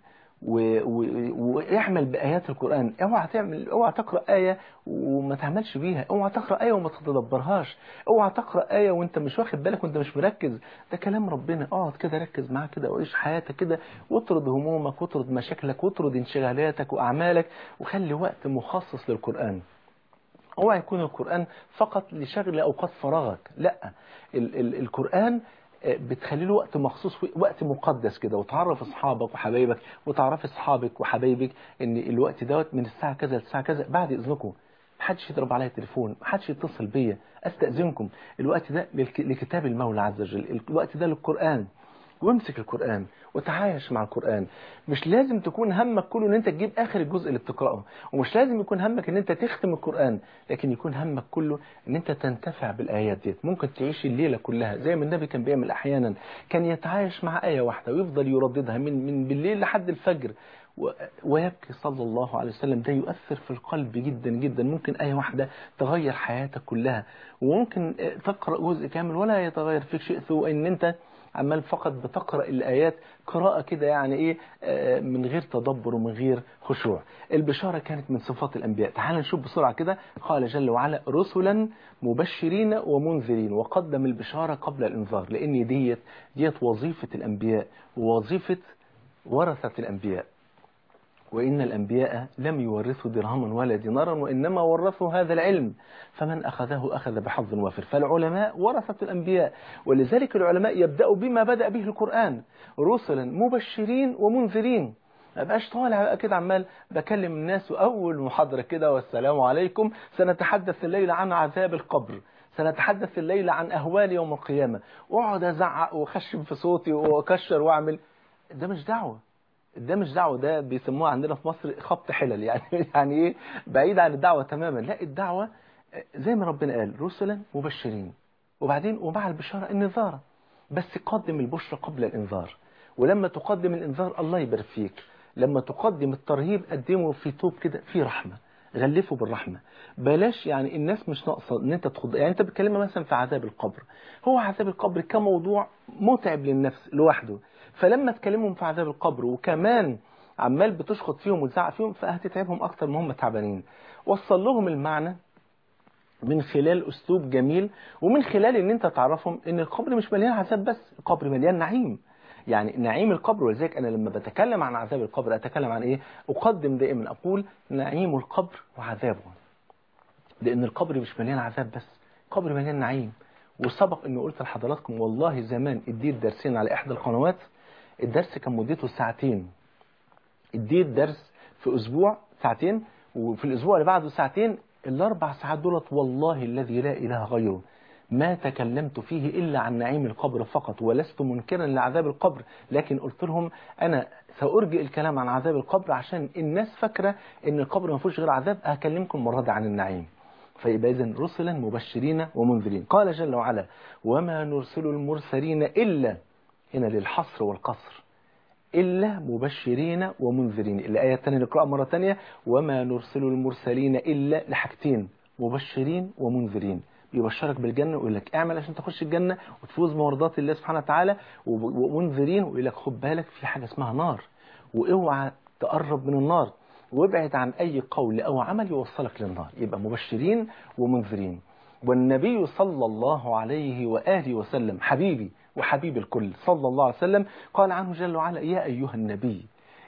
واعمل بآيات القرآن اوعى تعمل اوعى تقرأ آية وما تعملش بيها اوعى تقرأ آية وما تتدبرهاش اوعى تقرأ آية وانت مش واخد بالك وانت مش مركز ده كلام ربنا اقعد كده ركز معاه كده وعيش حياتك كده واطرد همومك واطرد مشاكلك واطرد انشغالاتك وأعمالك وخلي وقت مخصص للقرآن اوعى يكون القرآن فقط لشغل أوقات فراغك لا ال ال القرآن بتخلي له وقت مخصوص وقت مقدس كده وتعرف اصحابك وحبايبك وتعرف اصحابك وحبايبك ان الوقت دوت من الساعه كذا للساعه كذا بعد اذنكم محدش يضرب عليا التليفون محدش يتصل بيا استاذنكم الوقت ده لكتاب المولى عز وجل الوقت ده للقران وامسك القرآن وتعايش مع القرآن مش لازم تكون همك كله ان انت تجيب اخر الجزء اللي بتقرأه ومش لازم يكون همك ان انت تختم القرآن لكن يكون همك كله ان انت تنتفع بالآيات دي ممكن تعيش الليلة كلها زي ما النبي كان بيعمل احيانا كان يتعايش مع آية واحدة ويفضل يرددها من من بالليل لحد الفجر ويبكي صلى الله عليه وسلم ده يؤثر في القلب جدا جدا ممكن آية واحدة تغير حياتك كلها وممكن تقرأ جزء كامل ولا يتغير فيك شيء سوى ان انت عمال فقط بتقرأ الآيات قراءة كده يعني إيه من غير تدبر ومن غير خشوع البشارة كانت من صفات الأنبياء تعال نشوف بسرعة كده قال جل وعلا رسلا مبشرين ومنذرين وقدم البشارة قبل الإنذار لأن ديت ديت وظيفة الأنبياء ووظيفة ورثة الأنبياء وإن الأنبياء لم يورثوا درهما ولا دينارا وإنما ورثوا هذا العلم فمن أخذه أخذ بحظ وافر فالعلماء ورثة الأنبياء ولذلك العلماء يبدأوا بما بدأ به القرآن رسلا مبشرين ومنذرين ما بقاش طالع كده عمال بكلم الناس وأول محاضرة كده والسلام عليكم سنتحدث الليلة عن عذاب القبر سنتحدث الليلة عن أهوال يوم القيامة اقعد أزعق وأخشم في صوتي وأكشر وأعمل ده مش دعوة ده مش دعوة ده بيسموها عندنا في مصر خبط حلل يعني يعني ايه بعيد عن الدعوة تماما لا الدعوة زي ما ربنا قال رسلا مبشرين وبعدين ومع البشارة النذارة بس قدم البشرى قبل الإنذار ولما تقدم الإنذار الله يبارك فيك لما تقدم الترهيب قدمه في توب كده في رحمة غلفه بالرحمة بلاش يعني الناس مش ناقصة ان انت تخض يعني انت بتكلمها مثلا في عذاب القبر هو عذاب القبر كموضوع متعب للنفس لوحده فلما تكلمهم في عذاب القبر وكمان عمال بتشخط فيهم وتزعق فيهم فهتتعبهم اكتر ما هم تعبانين وصل لهم المعنى من خلال اسلوب جميل ومن خلال ان انت تعرفهم ان القبر مش مليان عذاب بس القبر مليان نعيم يعني نعيم القبر ولذلك انا لما بتكلم عن عذاب القبر اتكلم عن ايه اقدم دائما اقول نعيم القبر وعذابه لان القبر مش مليان عذاب بس القبر مليان نعيم وسبق اني قلت لحضراتكم والله زمان اديت درسين على احدى القنوات الدرس كان مدته ساعتين اديت درس في اسبوع ساعتين وفي الاسبوع اللي بعده ساعتين الاربع ساعات دولت والله الذي لا اله غيره ما تكلمت فيه إلا عن نعيم القبر فقط ولست منكرا لعذاب القبر لكن قلت لهم أنا سأرجئ الكلام عن عذاب القبر عشان الناس فاكرة أن القبر ما فيهوش غير عذاب هكلمكم مرة دي عن النعيم فيبقى إذن رسلا مبشرين ومنذرين قال جل وعلا وما نرسل المرسلين إلا هنا للحصر والقصر إلا مبشرين ومنذرين الآية الثانية نقرأها مرة ثانية وما نرسل المرسلين إلا لحاجتين مبشرين ومنذرين يبشرك بالجنة ويقول لك اعمل عشان تخش الجنة وتفوز بمرضات الله سبحانه وتعالى ومنذرين ويقول لك خد بالك في حاجة اسمها نار واوعى تقرب من النار وابعد عن أي قول أو عمل يوصلك للنار يبقى مبشرين ومنذرين والنبي صلى الله عليه وآله وسلم حبيبي وحبيب الكل صلى الله عليه وسلم قال عنه جل وعلا يا أيها النبي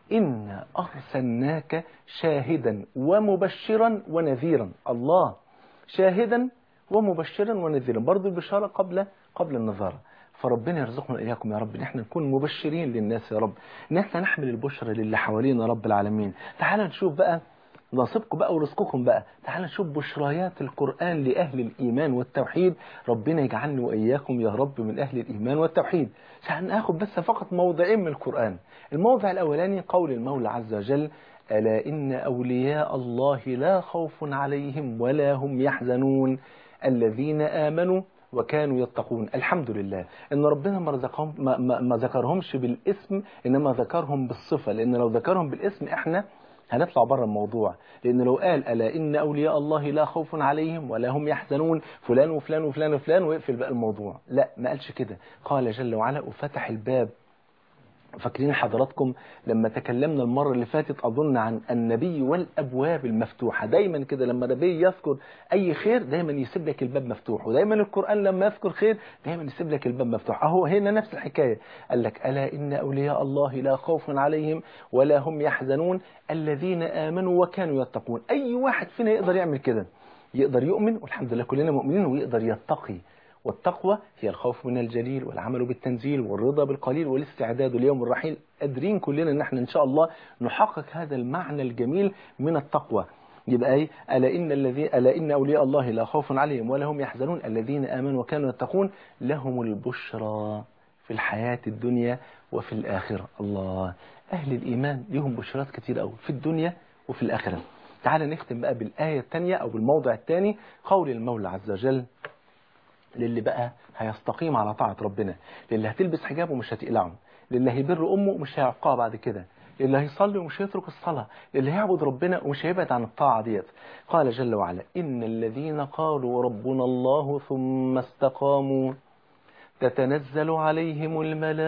إنا أرسلناك شاهدا ومبشرا ونذيرا الله شاهدا ومبشرا ونذيرا برضو البشارة قبل قبل النظارة فربنا يرزقنا إياكم يا رب ان احنا نكون مبشرين للناس يا رب ان احنا نحمل البشرى للي حوالينا رب العالمين تعال نشوف بقى نصيبكم بقى ورزقكم بقى تعال نشوف بشريات القرآن لأهل الإيمان والتوحيد ربنا يجعلني وإياكم يا رب من أهل الإيمان والتوحيد عشان ناخد بس فقط موضعين من القرآن الموضع الأولاني قول المولى عز وجل ألا إن أولياء الله لا خوف عليهم ولا هم يحزنون الذين آمنوا وكانوا يتقون الحمد لله ان ربنا ما رزقهم ما, ما, ما ذكرهمش بالاسم انما ذكرهم بالصفه لان لو ذكرهم بالاسم احنا هنطلع بره الموضوع لان لو قال الا ان اولياء الله لا خوف عليهم ولا هم يحزنون فلان وفلان وفلان وفلان ويقفل بقى الموضوع لا ما قالش كده قال جل وعلا وفتح الباب فاكرين حضراتكم لما تكلمنا المرة اللي فاتت أظن عن النبي والأبواب المفتوحة دايما كده لما النبي يذكر أي خير دايما يسيب لك الباب مفتوح ودايما القرآن لما يذكر خير دايما يسيب لك الباب مفتوح أهو هنا نفس الحكاية قال لك ألا إن أولياء الله لا خوف عليهم ولا هم يحزنون الذين آمنوا وكانوا يتقون أي واحد فينا يقدر يعمل كده يقدر يؤمن والحمد لله كلنا مؤمنين ويقدر يتقي والتقوى هي الخوف من الجليل والعمل بالتنزيل والرضا بالقليل والاستعداد ليوم الرحيل قادرين كلنا ان احنا ان شاء الله نحقق هذا المعنى الجميل من التقوى يبقى ايه الا ان الذي الا ان اولياء الله لا خوف عليهم ولا هم يحزنون الذين امنوا وكانوا يتقون لهم البشرى في الحياة الدنيا وفي الآخرة الله أهل الإيمان لهم بشرات كتير قوي في الدنيا وفي الآخرة تعال نختم بقى بالآية الثانية أو بالموضع الثاني قول المولى عز وجل للي بقى هيستقيم على طاعة ربنا للي هتلبس حجاب ومش هتقلعه للي هيبر أمه ومش هيعقها بعد كده للي هيصلي ومش هيترك الصلاة للي هيعبد ربنا ومش هيبعد عن الطاعة ديت قال جل وعلا إن الذين قالوا ربنا الله ثم استقاموا تتنزل عليهم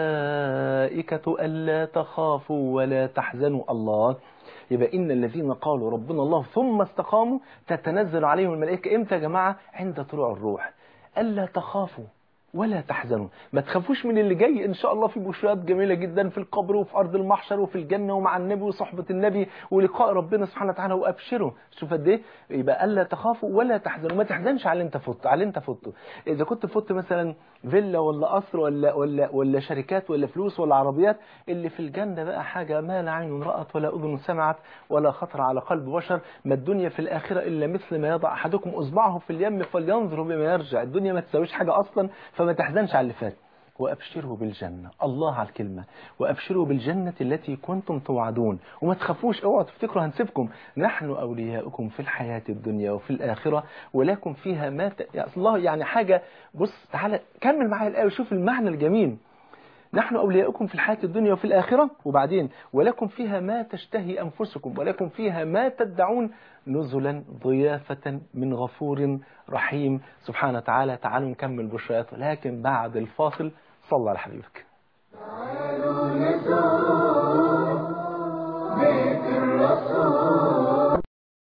الملائكة ألا تخافوا ولا تحزنوا الله يبقى إن الذين قالوا ربنا الله ثم استقاموا تتنزل عليهم الملائكة إمتى يا جماعة عند طلوع الروح ألا تخافوا ولا تحزنوا ما تخافوش من اللي جاي ان شاء الله في بشرات جميله جدا في القبر وفي ارض المحشر وفي الجنه ومع النبي وصحبه النبي ولقاء ربنا سبحانه وتعالى وابشروا شوف قد ايه يبقى الا تخافوا ولا تحزنوا ما تحزنش على اللي انت فت على اللي انت فته اذا كنت فت مثلا فيلا ولا قصر ولا ولا ولا شركات ولا فلوس ولا عربيات اللي في الجنه بقى حاجه ما لا عين رات ولا اذن سمعت ولا خطر على قلب بشر ما الدنيا في الاخره الا مثل ما يضع احدكم اصبعه في اليم فلينظر بما يرجع الدنيا ما تساويش حاجه اصلا فما تحزنش على اللي فات وأبشروا بالجنة الله على الكلمة وأبشروا بالجنة التي كنتم توعدون وما تخافوش اوعوا تفتكروا هنسيبكم نحن أولياؤكم في الحياة الدنيا وفي الآخرة ولكم فيها ما ت... يا الله يعني حاجة بص تعالى كمل معايا الآية وشوف المعنى الجميل نحن أولياؤكم في الحياة الدنيا وفي الآخرة وبعدين ولكم فيها ما تشتهي أنفسكم ولكم فيها ما تدعون نزلا ضيافة من غفور رحيم سبحانه وتعالى تعالوا نكمل بشريات لكن بعد الفاصل صلى على حبيبك تعالوا نزور بيت الرسول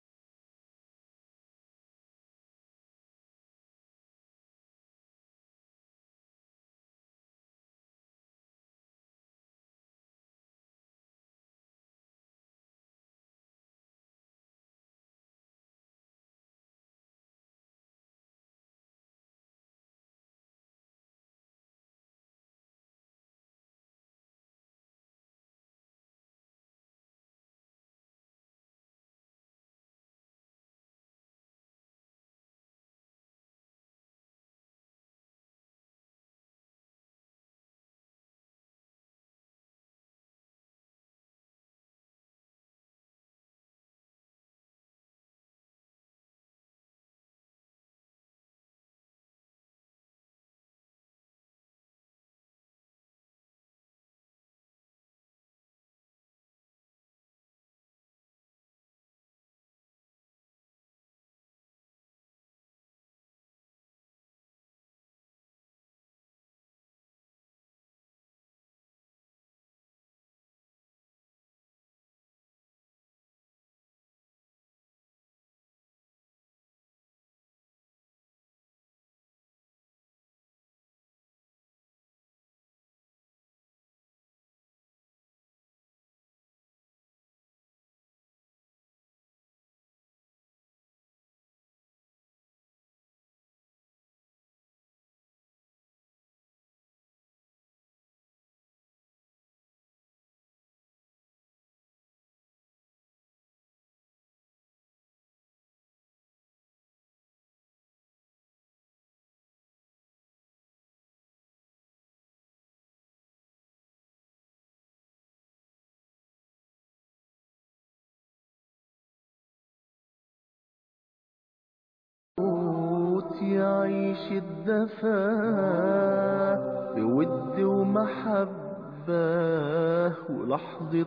موت يعيش الدفا بود ومحبة ولحظة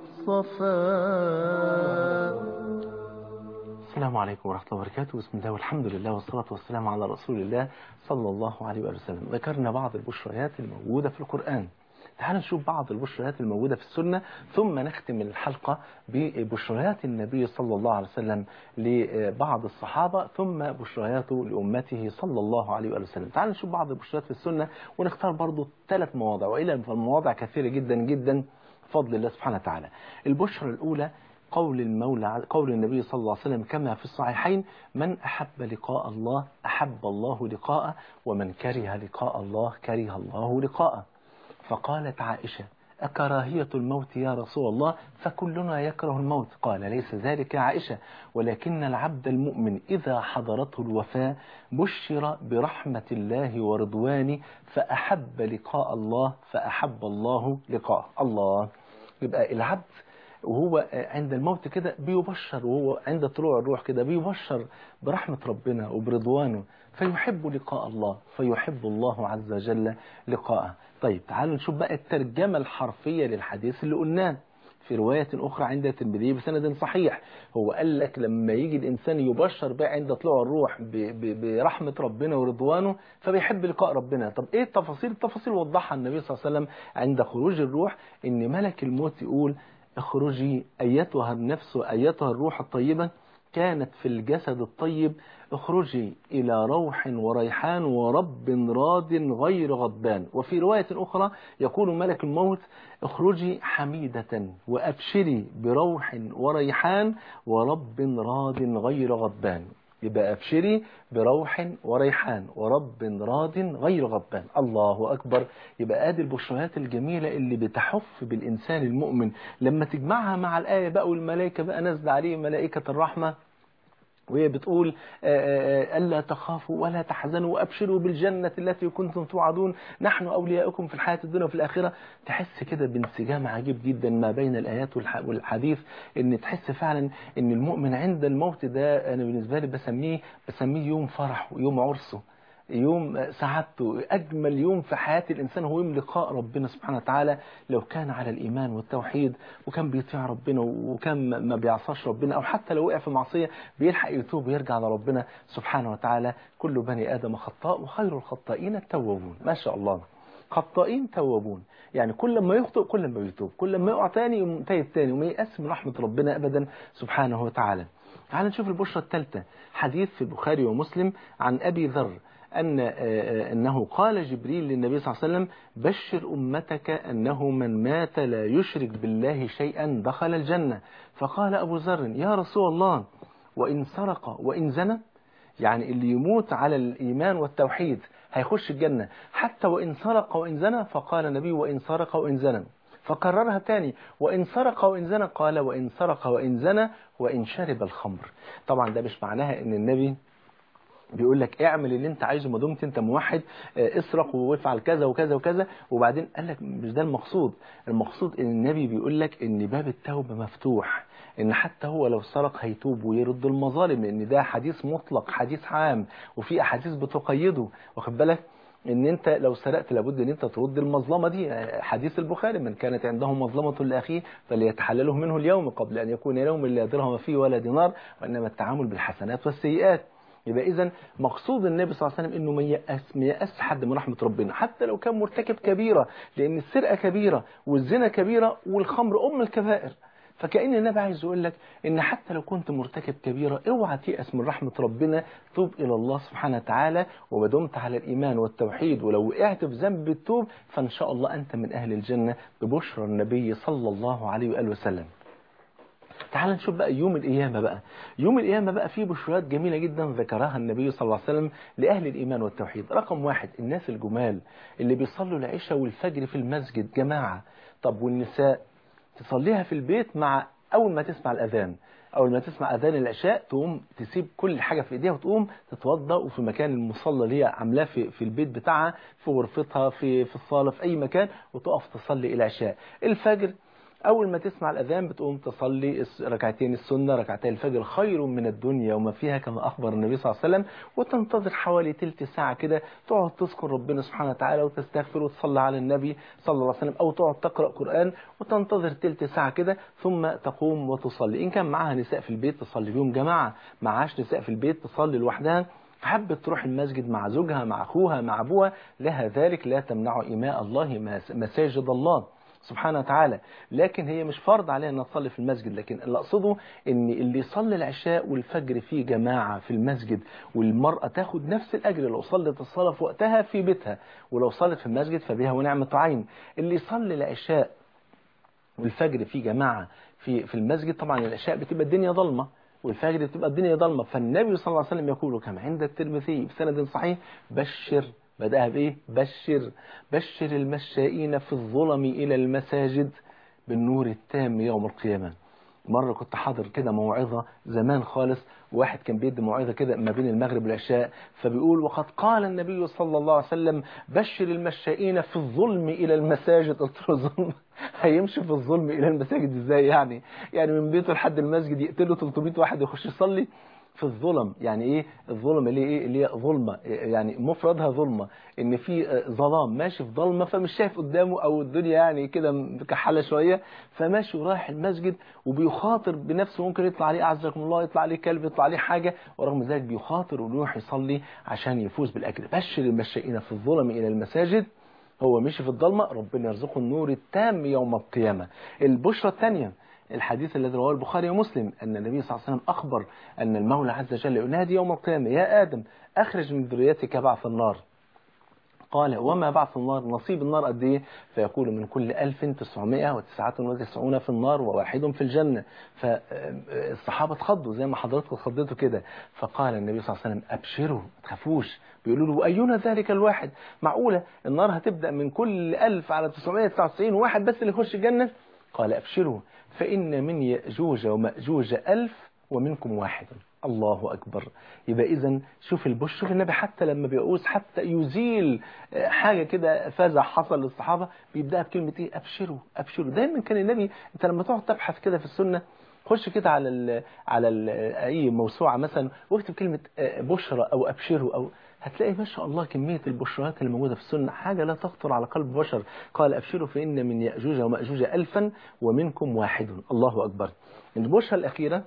صفاء السلام عليكم ورحمة الله وبركاته بسم الله والحمد لله والصلاة والسلام على رسول الله صلى الله عليه وآله وسلم ذكرنا بعض البشريات الموجودة في القرآن تعالوا نشوف بعض البشريات الموجودة في السنة ثم نختم الحلقة ببشريات النبي صلى الله عليه وسلم لبعض الصحابة ثم بشرياته لأمته صلى الله عليه وآله وسلم تعالوا نشوف بعض البشريات في السنة ونختار برضو ثلاث مواضع وإلى المواضع كثيرة جدا جدا بفضل الله سبحانه وتعالى البشرى الأولى قول المولى قول النبي صلى الله عليه وسلم كما في الصحيحين من أحب لقاء الله أحب الله لقاءه ومن كره لقاء الله كره الله لقاءه فقالت عائشة أكراهية الموت يا رسول الله فكلنا يكره الموت قال ليس ذلك يا عائشة ولكن العبد المؤمن إذا حضرته الوفاة بشر برحمة الله ورضوانه فأحب لقاء الله فأحب الله لقاءه الله يبقى العبد وهو عند الموت كده بيبشر وهو عند طلوع الروح كده بيبشر برحمة ربنا وبرضوانه فيحب لقاء الله فيحب الله عز وجل لقاءه طيب تعالوا نشوف بقى الترجمة الحرفية للحديث اللي قلناه في رواية أخرى عند الترمذي بسند صحيح هو قال لك لما يجي الإنسان يبشر بقى عند طلوع الروح ب- ب- برحمة ربنا ورضوانه فبيحب لقاء ربنا طب إيه التفاصيل التفاصيل وضحها النبي صلى الله عليه وسلم عند خروج الروح إن ملك الموت يقول اخرجي أيتها النفس أيتها الروح الطيبة كانت في الجسد الطيب اخرجي إلى روح وريحان ورب راض غير غضبان وفي رواية أخرى يقول ملك الموت اخرجي حميدة وأبشري بروح وريحان ورب راض غير غضبان يبقى أبشري بروح وريحان ورب راض غير غضبان الله أكبر يبقى آدي البشريات الجميلة اللي بتحف بالإنسان المؤمن لما تجمعها مع الآية بقى والملائكة بقى نزل عليه ملائكة الرحمة وهي بتقول ألا تخافوا ولا تحزنوا وأبشروا بالجنة التي كنتم توعدون نحن أولياؤكم في الحياة الدنيا وفي الآخرة تحس كده بانسجام عجيب جدا ما بين الآيات والحديث إن تحس فعلا إن المؤمن عند الموت ده أنا بالنسبة لي بسميه بسميه يوم فرح ويوم عرسه يوم سعادته أجمل يوم في حياة الإنسان هو يوم لقاء ربنا سبحانه وتعالى لو كان على الإيمان والتوحيد وكان بيطيع ربنا وكان ما بيعصاش ربنا أو حتى لو وقع في معصية بيلحق يتوب ويرجع لربنا سبحانه وتعالى كل بني آدم خطاء وخير الخطائين التوابون ما شاء الله خطائين توابون يعني كل ما يخطئ كل ما يتوب كل ما يقع تاني يقوم تايب تاني وما يأس من رحمة ربنا أبدا سبحانه وتعالى تعال نشوف البشرة الثالثة حديث في البخاري ومسلم عن أبي ذر أن أنه قال جبريل للنبي صلى الله عليه وسلم بشر أمتك أنه من مات لا يشرك بالله شيئا دخل الجنة فقال أبو ذر يا رسول الله وإن سرق وإن زنى يعني اللي يموت على الإيمان والتوحيد هيخش الجنة حتى وإن سرق وإن زنى فقال النبي وإن سرق وإن زنى فكررها تاني وإن سرق وإن زنى قال وإن سرق وإن زنى وإن شرب الخمر طبعا ده مش معناها ان النبي بيقول لك اعمل اللي انت عايزه ما دمت انت موحد اسرق وافعل كذا وكذا وكذا وبعدين قال لك مش ده المقصود المقصود ان النبي بيقول لك ان باب التوبه مفتوح ان حتى هو لو سرق هيتوب ويرد المظالم لان ده حديث مطلق حديث عام وفي احاديث بتقيده واخد بالك ان انت لو سرقت لابد ان انت ترد المظلمه دي حديث البخاري من كانت عنده مظلمه لاخيه فليتحلله منه اليوم قبل ان يكون يوم لا درهم فيه ولا دينار وانما التعامل بالحسنات والسيئات يبقى اذا مقصود النبي صلى الله عليه وسلم انه ما يأس ما يأس حد من رحمه ربنا حتى لو كان مرتكب كبيره لان السرقه كبيره والزنا كبيره والخمر ام الكبائر فكأن النبي عايز يقول لك ان حتى لو كنت مرتكب كبيرة اوعى تيأس من رحمة ربنا توب الى الله سبحانه وتعالى وما دمت على الايمان والتوحيد ولو وقعت في ذنب التوب فان شاء الله انت من اهل الجنة ببشرى النبي صلى الله عليه وآله وسلم تعال نشوف بقى يوم القيامة بقى يوم القيامة بقى فيه بشرات جميلة جدا ذكرها النبي صلى الله عليه وسلم لأهل الإيمان والتوحيد رقم واحد الناس الجمال اللي بيصلوا العشاء والفجر في المسجد جماعة طب والنساء تصليها في البيت مع أول ما تسمع الأذان أول ما تسمع أذان العشاء تقوم تسيب كل حاجة في إيديها وتقوم تتوضأ وفي مكان المصلى اللي هي عاملاه في, في البيت بتاعها في غرفتها في, في الصالة في أي مكان وتقف تصلي العشاء الفجر أول ما تسمع الأذان بتقوم تصلي ركعتين السنة ركعتين الفجر خير من الدنيا وما فيها كما أخبر النبي صلى الله عليه وسلم وتنتظر حوالي تلت ساعة كده تقعد تذكر ربنا سبحانه وتعالى وتستغفر وتصلي على النبي صلى الله عليه وسلم أو تقعد تقرأ قرآن وتنتظر تلت ساعة كده ثم تقوم وتصلي إن كان معها نساء في البيت تصلي بيهم جماعة معهاش نساء في البيت تصلي لوحدها حبت تروح المسجد مع زوجها مع أخوها مع أبوها لها ذلك لا تمنع إماء الله مساجد الله سبحانه وتعالى لكن هي مش فرض عليها انها تصلي في المسجد لكن اللي اقصده ان اللي يصلي العشاء والفجر في جماعة في المسجد والمرأة تاخد نفس الاجر لو صلت الصلاة في وقتها في بيتها ولو صلت في المسجد فبها ونعمة عين اللي يصلي العشاء والفجر في جماعة في في المسجد طبعا العشاء بتبقى الدنيا ظلمة والفجر بتبقى الدنيا ظلمة فالنبي صلى الله عليه وسلم يقول كما عند الترمذي بسند صحيح بشر بدأها بإيه بشر بشر المشائين في الظلم إلى المساجد بالنور التام يوم القيامة مرة كنت حاضر كده موعظة زمان خالص واحد كان بيدي موعظة كده ما بين المغرب والعشاء فبيقول وقد قال النبي صلى الله عليه وسلم بشر المشائين في الظلم إلى المساجد قلت له ظلم هيمشي في الظلم إلى المساجد إزاي يعني يعني من بيته لحد المسجد يقتله 300 واحد يخش يصلي في الظلم يعني ايه الظلم اللي ايه اللي هي ظلمه يعني مفردها ظلمه ان في ظلام ماشي في ظلمه فمش شايف قدامه او الدنيا يعني كده مكحله شويه فماشي ورايح المسجد وبيخاطر بنفسه ممكن يطلع عليه اعزكم الله يطلع عليه كلب يطلع عليه حاجه ورغم ذلك بيخاطر ويروح يصلي عشان يفوز بالاجر بشر المشائين في الظلم الى المساجد هو مشي في الضلمه ربنا يرزقه النور التام يوم القيامه البشرى الثانيه الحديث الذي رواه البخاري ومسلم أن النبي صلى الله عليه وسلم أخبر أن المولى عز وجل ينادي يوم القيامة يا آدم أخرج من ذريتك بعث النار قال وما بعث النار نصيب النار قد ايه فيقول من كل 1999 في النار وواحد في الجنة فالصحابة اتخضوا زي ما حضراتكم اتخضيتوا كده فقال النبي صلى الله عليه وسلم أبشروا ما تخافوش بيقولوا له أينا ذلك الواحد معقولة النار هتبدأ من كل 1000 على 999 واحد بس اللي يخش الجنة قال أبشروا فإن من يأجوج ومأجوج ألف ومنكم واحد الله أكبر يبقى إذا شوف البش شوف النبي حتى لما بيعوز حتى يزيل حاجة كده فزع حصل للصحابة بيبدأ بكلمة إيه أبشروا أبشروا دايما كان النبي أنت لما تقعد تبحث كده في السنة خش كده على ال على ال أي موسوعة مثلا واكتب كلمة بشرى أو أبشروا أو هتلاقي ما شاء الله كمية البشرات اللي موجودة في السنة حاجة لا تخطر على قلب بشر قال أبشروا فإن من يأجوج ومأجوج ألفا ومنكم واحد الله أكبر البشرى الأخيرة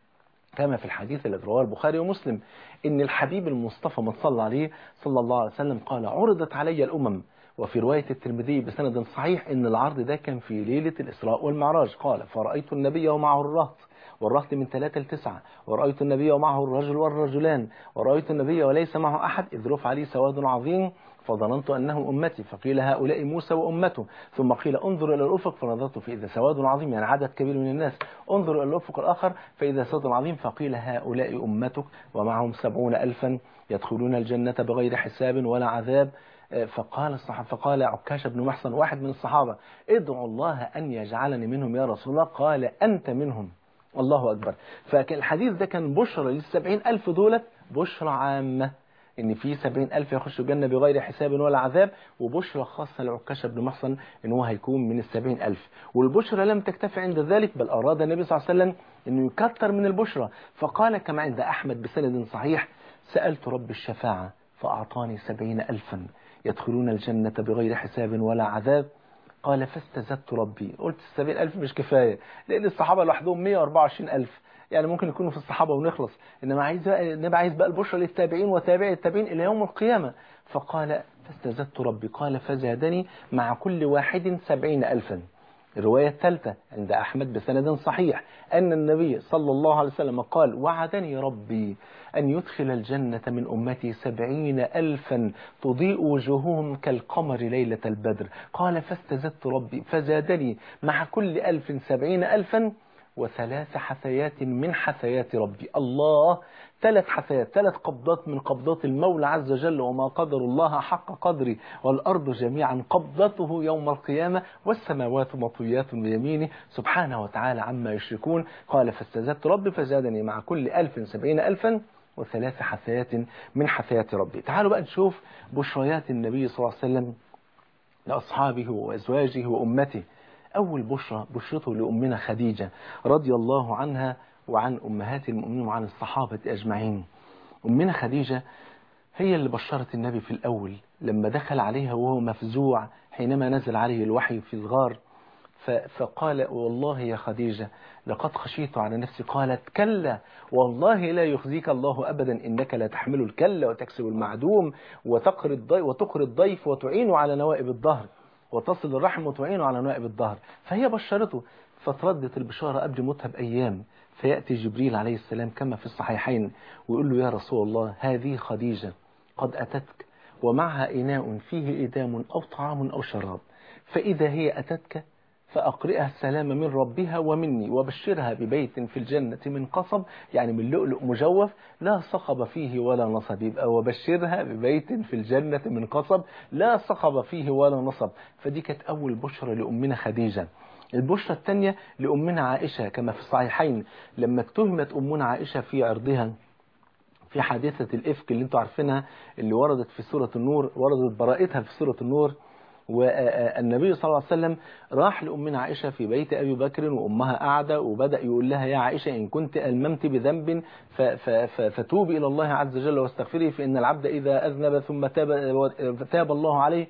كما في الحديث الذي رواه البخاري ومسلم إن الحبيب المصطفى من صلى عليه صلى الله عليه وسلم قال عرضت علي الأمم وفي رواية الترمذي بسند صحيح إن العرض ده كان في ليلة الإسراء والمعراج قال فرأيت النبي ومعه الرهط والرهط من ثلاثة لتسعة ورأيت النبي ومعه الرجل والرجلان ورأيت النبي وليس معه أحد إذ رفع لي سواد عظيم فظننت أنهم أمتي فقيل هؤلاء موسى وأمته ثم قيل انظر إلى الأفق فنظرت فإذا سواد عظيم يعني عدد كبير من الناس انظر إلى الأفق الآخر فإذا سواد عظيم فقيل هؤلاء أمتك ومعهم سبعون ألفا يدخلون الجنة بغير حساب ولا عذاب فقال الصحابة فقال عكاش بن محصن واحد من الصحابة ادعوا الله أن يجعلني منهم يا رسول الله قال أنت منهم الله أكبر فالحديث ده كان بشرى للسبعين ألف دولت بشرى عامة ان في سبعين ألف يخشوا الجنة بغير حساب ولا عذاب وبشرى خاصة لعكاشة بن محصن ان هو هيكون من السبعين ألف والبشرى لم تكتفي عند ذلك بل أراد النبي صلى الله عليه وسلم انه يكتر من البشرى فقال كما عند أحمد بسند صحيح سألت رب الشفاعة فأعطاني سبعين ألفا يدخلون الجنة بغير حساب ولا عذاب قال فاستزدت ربي قلت السبعين ألف مش كفاية لأن الصحابة لوحدهم 124 ألف يعني ممكن يكونوا في الصحابة ونخلص إنما عايز بقى النبي عايز بقى البشرى للتابعين وتابعي التابعين إلى يوم القيامة فقال فاستزدت ربي قال فزادني مع كل واحد سبعين ألفا الرواية الثالثة عند أحمد بسند صحيح أن النبي صلى الله عليه وسلم قال وعدني ربي أن يدخل الجنة من أمتي سبعين ألفا تضيء وجوههم كالقمر ليلة البدر قال فاستزدت ربي فزادني مع كل ألف سبعين ألفا وثلاث حثيات من حثيات ربي الله ثلاث حثيات ثلاث قبضات من قبضات المولى عز وجل وما قدر الله حق قدري والأرض جميعا قبضته يوم القيامة والسماوات مطويات بيمينه سبحانه وتعالى عما يشركون قال فاستزدت ربي فزادني مع كل ألف سبعين ألفا وثلاث حثيات من حثيات ربي تعالوا بقى نشوف بشريات النبي صلى الله عليه وسلم لأصحابه وأزواجه وأمته أول بشرى بشرته لأمنا خديجة رضي الله عنها وعن أمهات المؤمنين وعن الصحابة أجمعين أمنا خديجة هي اللي بشرت النبي في الأول لما دخل عليها وهو مفزوع حينما نزل عليه الوحي في الغار فقال والله يا خديجة لقد خشيت على نفسي قالت كلا والله لا يخزيك الله أبدا إنك لا تحمل الكلا وتكسب المعدوم وتقري الضيف, وتقري الضيف وتعين على نوائب الظهر وتصل الرحم وتعين على نوائب الظهر فهي بشرته فتردت البشارة قبل موتها بأيام فيأتي جبريل عليه السلام كما في الصحيحين ويقول له يا رسول الله هذه خديجة قد أتتك ومعها إناء فيه إدام أو طعام أو شراب فإذا هي أتتك فأقرئها السلام من ربها ومني وبشرها ببيت في الجنة من قصب يعني من لؤلؤ مجوف لا صخب فيه ولا نصب يبقى وبشرها ببيت في الجنة من قصب لا صخب فيه ولا نصب فدي كانت أول بشرى لأمنا خديجة البشرى الثانية لأمنا عائشة كما في الصحيحين لما اتهمت أمنا عائشة في عرضها في حادثة الإفك اللي انتوا عارفينها اللي وردت في سورة النور وردت براءتها في سورة النور والنبي صلى الله عليه وسلم راح لأمنا عائشة في بيت أبي بكر وأمها قاعدة وبدأ يقول لها يا عائشة إن كنت ألممت بذنب فتوبي إلى الله عز وجل واستغفري فإن العبد إذا أذنب ثم تاب, تاب الله عليه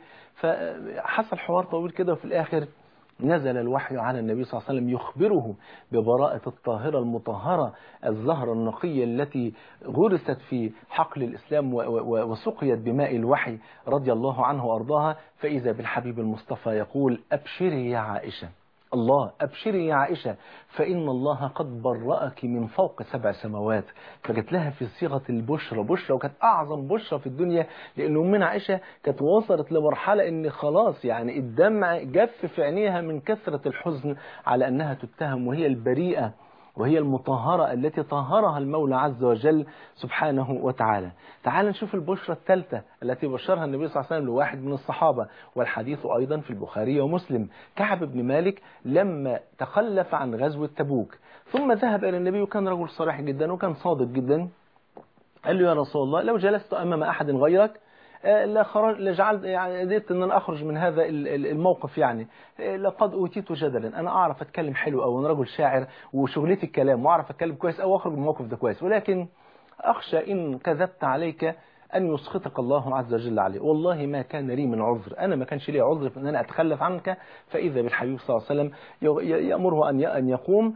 فحصل حوار طويل كده وفي الآخر نزل الوحي على النبي صلى الله عليه وسلم يخبره ببراءة الطاهرة المطهرة الزهرة النقية التي غرست في حقل الإسلام وسقيت بماء الوحي رضي الله عنه وأرضاها فإذا بالحبيب المصطفى يقول أبشري يا عائشة الله أبشري يا عائشة فإن الله قد برأك من فوق سبع سماوات فجت لها في صيغة البشرى بشرى وكانت أعظم بشرى في الدنيا لأن أمنا عائشة كانت وصلت لمرحلة إن خلاص يعني الدمع جف في عينيها من كثرة الحزن على أنها تتهم وهي البريئة وهي المطهرة التي طهرها المولى عز وجل سبحانه وتعالى تعال نشوف البشرى الثالثة التي بشرها النبي صلى الله عليه وسلم لواحد من الصحابة والحديث أيضا في البخاري ومسلم كعب بن مالك لما تخلف عن غزوة تبوك ثم ذهب إلى النبي وكان رجل صريح جدا وكان صادق جدا قال له يا رسول الله لو جلست أمام أحد غيرك لخرج لجعلت يعني قدرت ان انا اخرج من هذا الموقف يعني لقد اوتيت جدلا انا اعرف اتكلم حلو او انا رجل شاعر وشغلتي الكلام واعرف اتكلم كويس او اخرج من الموقف ده كويس ولكن اخشى ان كذبت عليك أن يسخطك الله عز وجل عليه والله ما كان لي من عذر أنا ما كانش لي عذر في أن أنا أتخلف عنك فإذا بالحبيب صلى الله عليه وسلم يأمره أن يقوم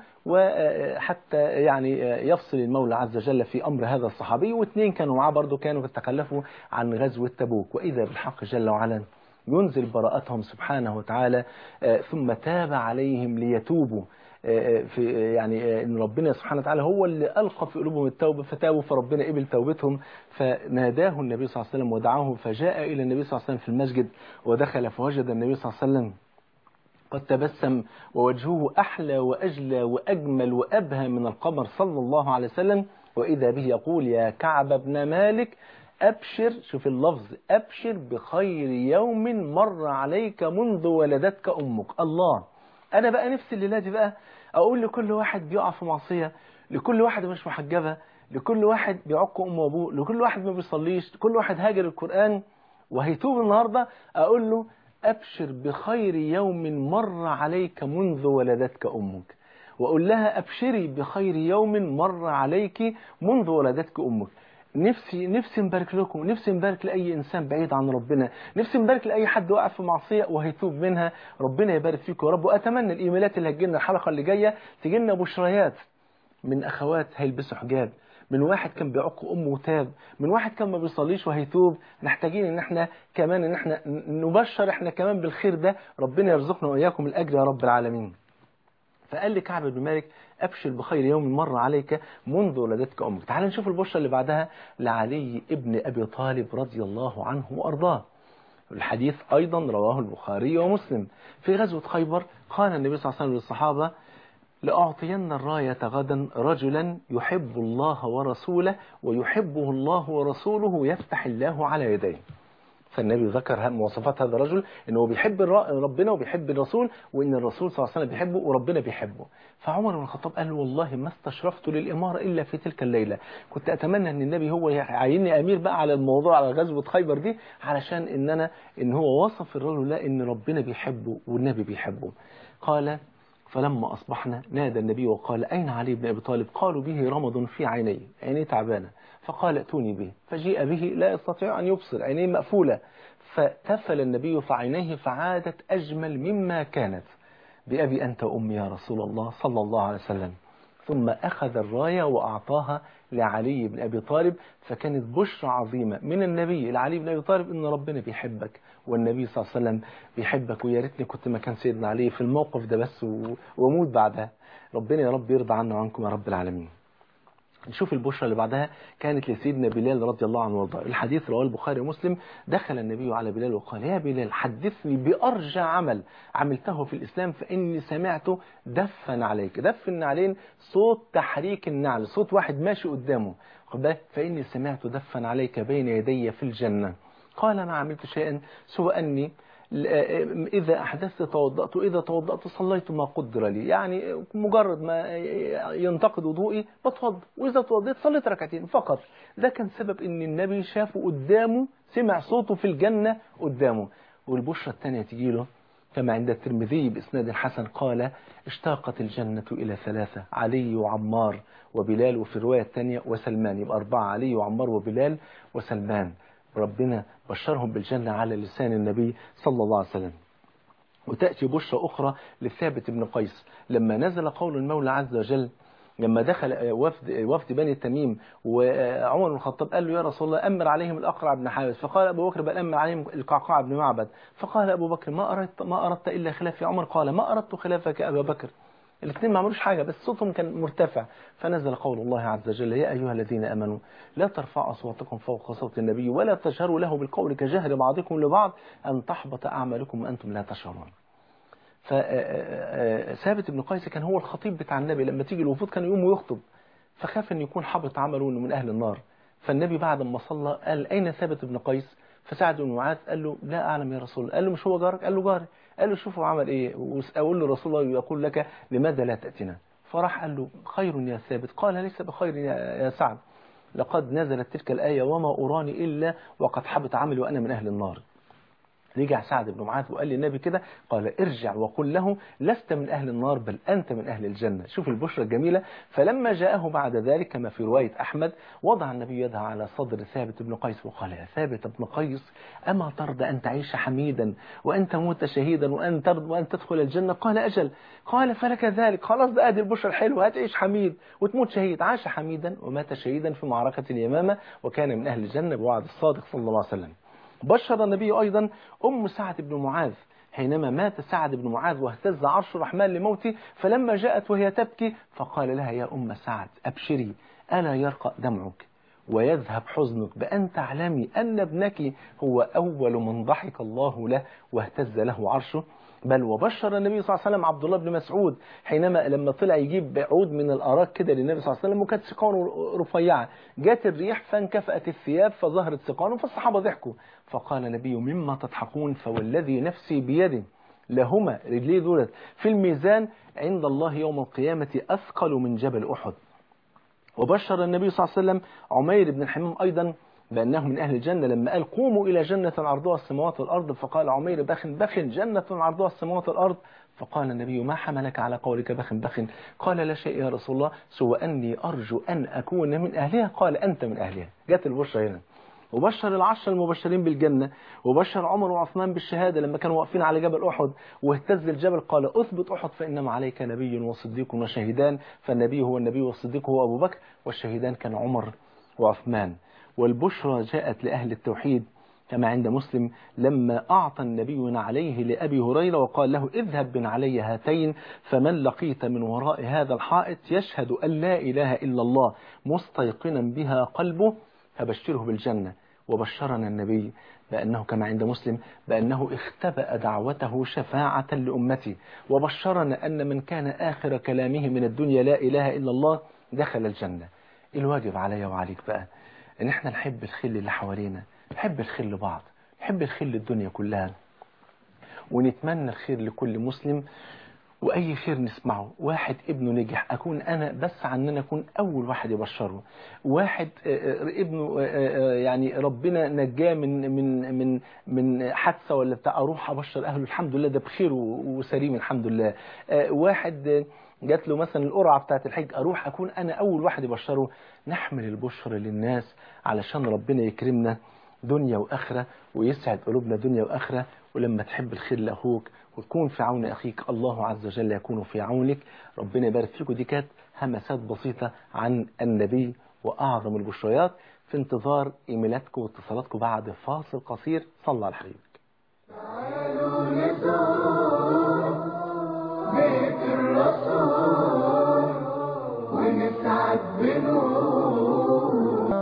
وحتى يعني يفصل المولى عز وجل في أمر هذا الصحابي واثنين كانوا معاه برضه كانوا تخلفوا عن غزوة تبوك وإذا بالحق جل وعلا ينزل براءتهم سبحانه وتعالى ثم تاب عليهم ليتوبوا في يعني ان ربنا سبحانه وتعالى هو اللي القى في قلوبهم التوبه فتابوا فربنا قبل توبتهم فناداه النبي صلى الله عليه وسلم ودعاه فجاء الى النبي صلى الله عليه وسلم في المسجد ودخل فوجد النبي صلى الله عليه وسلم قد تبسم ووجهه احلى واجلى واجمل وابهى من القمر صلى الله عليه وسلم واذا به يقول يا كعب بن مالك أبشر شوف اللفظ أبشر بخير يوم مر عليك منذ ولدتك أمك الله أنا بقى نفسي الليلة دي بقى أقول لكل واحد بيقع في معصية لكل واحد مش محجبة لكل واحد بيعق أمه وأبوه لكل واحد ما بيصليش لكل واحد هاجر القرآن وهيتوب النهاردة أقول له أبشر بخير يوم مر عليك منذ ولدتك أمك وأقول لها أبشري بخير يوم مر عليك منذ ولدتك أمك نفسي نفسي نبارك لكم نفسي نبارك لأي إنسان بعيد عن ربنا نفسي نبارك لأي حد وقع في معصية وهيتوب منها ربنا يبارك فيكم يا رب وأتمنى الإيميلات اللي هتجيلنا الحلقة اللي جاية تجيلنا بشريات من أخوات هيلبسوا حجاب من واحد كان بيعق أمه وتاب من واحد كان ما بيصليش وهيتوب محتاجين ان احنا كمان ان احنا نبشر احنا كمان بالخير ده ربنا يرزقنا وإياكم الأجر يا رب العالمين فقال لي كعب بن مالك أبشر بخير يوم مر عليك منذ ولدتك أمك تعال نشوف البشرى اللي بعدها لعلي ابن أبي طالب رضي الله عنه وأرضاه الحديث أيضا رواه البخاري ومسلم في غزوة خيبر قال النبي صلى الله عليه وسلم للصحابة لأعطين الراية غدا رجلا يحب الله ورسوله ويحبه الله ورسوله يفتح الله على يديه فالنبي ذكر مواصفات هذا الرجل انه بيحب ربنا وبيحب الرسول وان الرسول صلى الله عليه وسلم بيحبه وربنا بيحبه فعمر بن الخطاب قال له والله ما استشرفت للاماره الا في تلك الليله كنت اتمنى ان النبي هو يعيني امير بقى على الموضوع على غزوه خيبر دي علشان ان انا ان هو وصف الرجل ده ان ربنا بيحبه والنبي بيحبه قال فلما أصبحنا نادى النبي وقال أين علي بن أبي طالب قالوا به رمض في عينيه عينيه تعبانة فقال ائتوني به فجيء به لا يستطيع أن يبصر عينيه مقفولة فتفل النبي فعينيه فعادت أجمل مما كانت بأبي أنت أمي يا رسول الله صلى الله عليه وسلم ثم أخذ الراية وأعطاها لعلي بن أبي طالب فكانت بشرى عظيمة من النبي لعلي بن أبي طالب إن ربنا بيحبك والنبي صلى الله عليه وسلم بيحبك ويا ريتني كنت مكان سيدنا علي في الموقف ده بس واموت بعدها ربنا يا رب يرضى عنا وعنكم يا رب العالمين نشوف البشرى اللي بعدها كانت لسيدنا بلال رضي الله عنه وارضاه الحديث رواه البخاري ومسلم دخل النبي على بلال وقال يا بلال حدثني بأرجى عمل عملته في الإسلام فإني سمعته دفا عليك دف النعلين صوت تحريك النعل صوت واحد ماشي قدامه فإني سمعت دفا عليك بين يدي في الجنة قال ما عملت شيئا سوى أني إذا أحدثت توضأت إذا توضأت صليت ما قدر لي يعني مجرد ما ينتقد وضوئي بتوضأ وإذا توضيت صليت ركعتين فقط ده كان سبب أن النبي شافه قدامه سمع صوته في الجنة قدامه والبشرة الثانية تجي له كما عند الترمذي بإسناد حسن قال اشتاقت الجنة إلى ثلاثة علي وعمار وبلال وفي الرواية الثانية وسلمان يبقى أربعة علي وعمار وبلال وسلمان ربنا بشرهم بالجنة على لسان النبي صلى الله عليه وسلم وتأتي بشرى أخرى لثابت بن قيس لما نزل قول المولى عز وجل لما دخل وفد وفد بني تميم وعمر بن الخطاب قال له يا رسول الله امر عليهم الاقرع بن حارث فقال ابو بكر بل امر عليهم القعقاع بن معبد فقال ابو بكر ما اردت ما اردت الا خلافي عمر قال ما اردت خلافك ابا بكر الاثنين ما عملوش حاجه بس صوتهم كان مرتفع فنزل قول الله عز وجل يا ايها الذين امنوا لا ترفعوا اصواتكم فوق صوت النبي ولا تجهروا له بالقول كجهر بعضكم لبعض ان تحبط اعمالكم وانتم لا تشعرون فثابت بن قيس كان هو الخطيب بتاع النبي لما تيجي الوفود كان يقوم ويخطب فخاف ان يكون حبط عمله انه من اهل النار فالنبي بعد ما صلى قال اين ثابت بن قيس فسعد بن معاذ قال له لا اعلم يا رسول الله قال له مش هو جارك قال له جاري قال له شوفوا عمل ايه واقول له رسول الله يقول لك لماذا لا تاتينا فراح قال له خير يا ثابت قال ليس بخير يا يا سعد لقد نزلت تلك الايه وما اراني الا وقد حبط عملي وانا من اهل النار رجع سعد بن معاذ وقال للنبي كده قال ارجع وقل له لست من أهل النار بل أنت من أهل الجنة شوف البشرى الجميلة فلما جاءه بعد ذلك كما في رواية أحمد وضع النبي يده على صدر ثابت بن قيس وقال يا ثابت بن قيس أما ترضى أن تعيش حميدا وأن تموت شهيدا وأن, ترضى وأن تدخل الجنة قال أجل قال فلك ذلك خلاص ده أدي البشرى الحلوة هتعيش حميد وتموت شهيد عاش حميدا ومات شهيدا في معركة اليمامة وكان من أهل الجنة بوعد الصادق صلى الله عليه وسلم بشر النبي أيضا أم سعد بن معاذ حينما مات سعد بن معاذ واهتز عرش الرحمن لموته فلما جاءت وهي تبكي فقال لها يا أم سعد أبشري ألا يرقى دمعك ويذهب حزنك بأن تعلمي أن ابنك هو أول من ضحك الله له واهتز له عرشه بل وبشر النبي صلى الله عليه وسلم عبد الله بن مسعود حينما لما طلع يجيب عود من الأراك كده للنبي صلى الله عليه وسلم وكانت سقانه رفيعة جات الريح فانكفأت الثياب فظهرت سقانه فالصحابة ضحكوا فقال النبي مما تضحكون فوالذي نفسي بيده لهما رجليه دولت في الميزان عند الله يوم القيامة أثقل من جبل أحد وبشر النبي صلى الله عليه وسلم عمير بن الحمام أيضا بأنه من أهل الجنة لما قال قوموا إلى جنة عرضها السماوات والأرض فقال عمير بخ بخ جنة عرضها السماوات والأرض فقال النبي ما حملك على قولك بخ بخ قال لا شيء يا رسول الله سوى أني أرجو أن أكون من أهلها قال أنت من أهلها جت البشرى هنا وبشر العشر المبشرين بالجنة وبشر عمر وعثمان بالشهادة لما كانوا واقفين على جبل أحد واهتز الجبل قال أثبت أحد فإنما عليك نبي وصديق وشهيدان فالنبي هو النبي والصديق هو أبو بكر والشهيدان كان عمر وعثمان والبشرى جاءت لأهل التوحيد كما عند مسلم لما أعطى النبي عليه لأبي هريرة وقال له اذهب بن علي هاتين فمن لقيت من وراء هذا الحائط يشهد أن لا إله إلا الله مستيقنا بها قلبه فبشره بالجنة وبشرنا النبي بأنه كما عند مسلم بأنه اختبأ دعوته شفاعة لأمتي وبشرنا أن من كان آخر كلامه من الدنيا لا إله إلا الله دخل الجنة الواجب علي وعليك بقى ان احنا نحب الخل اللي حوالينا نحب الخير لبعض نحب الخير للدنيا كلها ونتمنى الخير لكل مسلم واي خير نسمعه واحد ابنه نجح اكون انا بس عن ان اكون اول واحد يبشره واحد ابنه يعني ربنا نجاه من من من من حادثه ولا بتاع اروح ابشر اهله الحمد لله ده بخير وسليم الحمد لله واحد جات له مثلا القرعه بتاعت الحج اروح اكون انا اول واحد يبشره نحمل البشر للناس علشان ربنا يكرمنا دنيا واخره ويسعد قلوبنا دنيا واخره ولما تحب الخير لاخوك وتكون في عون اخيك الله عز وجل يكون في عونك ربنا يبارك فيكم دي كانت همسات بسيطه عن النبي واعظم البشريات في انتظار ايميلاتكم واتصالاتكم بعد فاصل قصير صلى على حبيبك تعالوا نزور بيت الرسول ونسعد بنور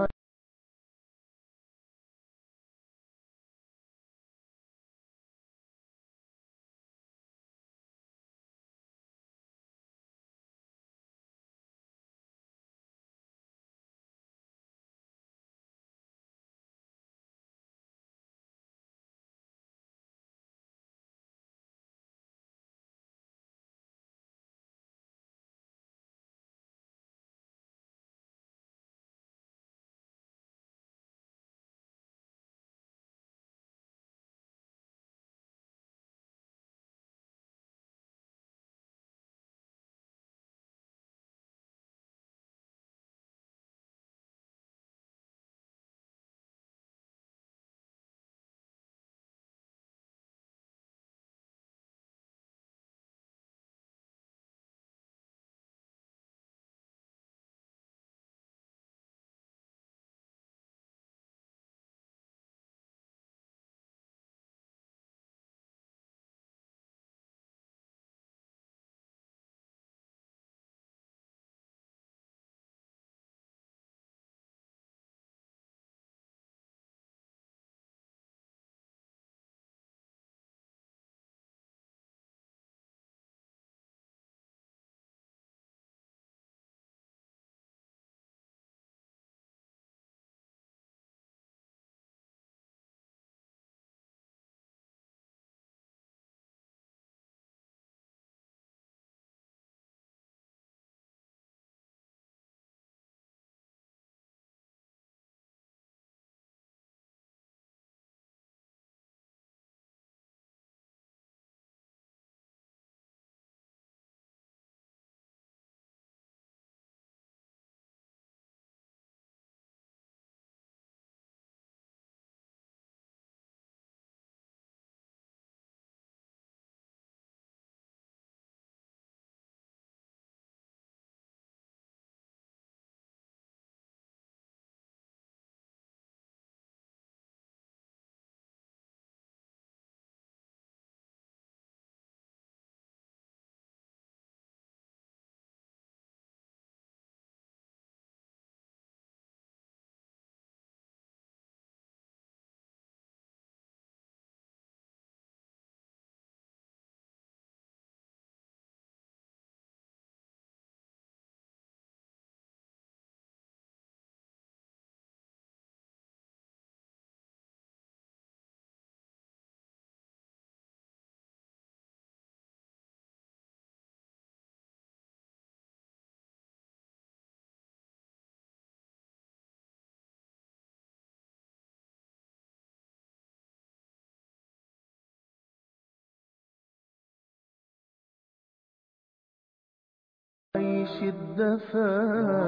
عيش الدفا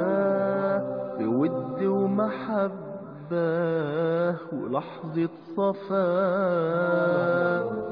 بود ومحبة ولحظة صفا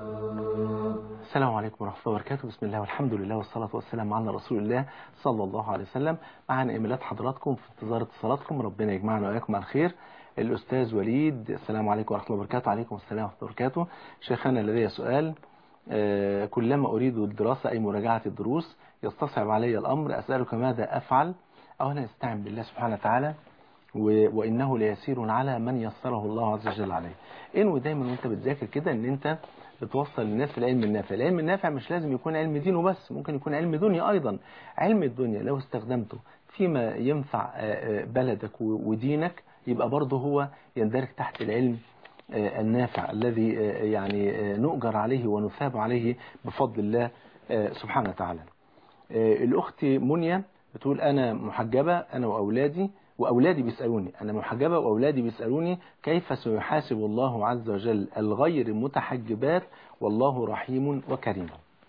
السلام عليكم ورحمة الله وبركاته بسم الله والحمد لله والصلاة والسلام على رسول الله صلى الله عليه وسلم معنا إيميلات حضراتكم في انتظار اتصالاتكم ربنا يجمعنا وإياكم على الخير الأستاذ وليد السلام عليكم ورحمة الله وبركاته عليكم السلام ورحمة الله وبركاته شيخنا لدي سؤال آه، كلما أريد الدراسة أي مراجعة الدروس يستصعب علي الأمر أسألك ماذا أفعل أولا استعن بالله سبحانه وتعالى و- وإنه ليسير على من يسره الله عز وجل عليه انوي دايما وانت بتذاكر كده ان انت بتوصل للناس العلم النافع العلم النافع مش لازم يكون علم دين وبس ممكن يكون علم دنيا أيضا علم الدنيا لو استخدمته فيما ينفع آه، آه، بلدك و- ودينك يبقى برضه هو يندرج تحت العلم آه، النافع الذي آه، يعني آه، نؤجر عليه ونثاب عليه بفضل الله آه، سبحانه وتعالى آه، الأخت منيا بتقول أنا محجبة أنا وأولادي وأولادي بيسألوني أنا محجبة وأولادي بيسألوني كيف سيحاسب الله عز وجل الغير المتحجبات والله رحيم وكريم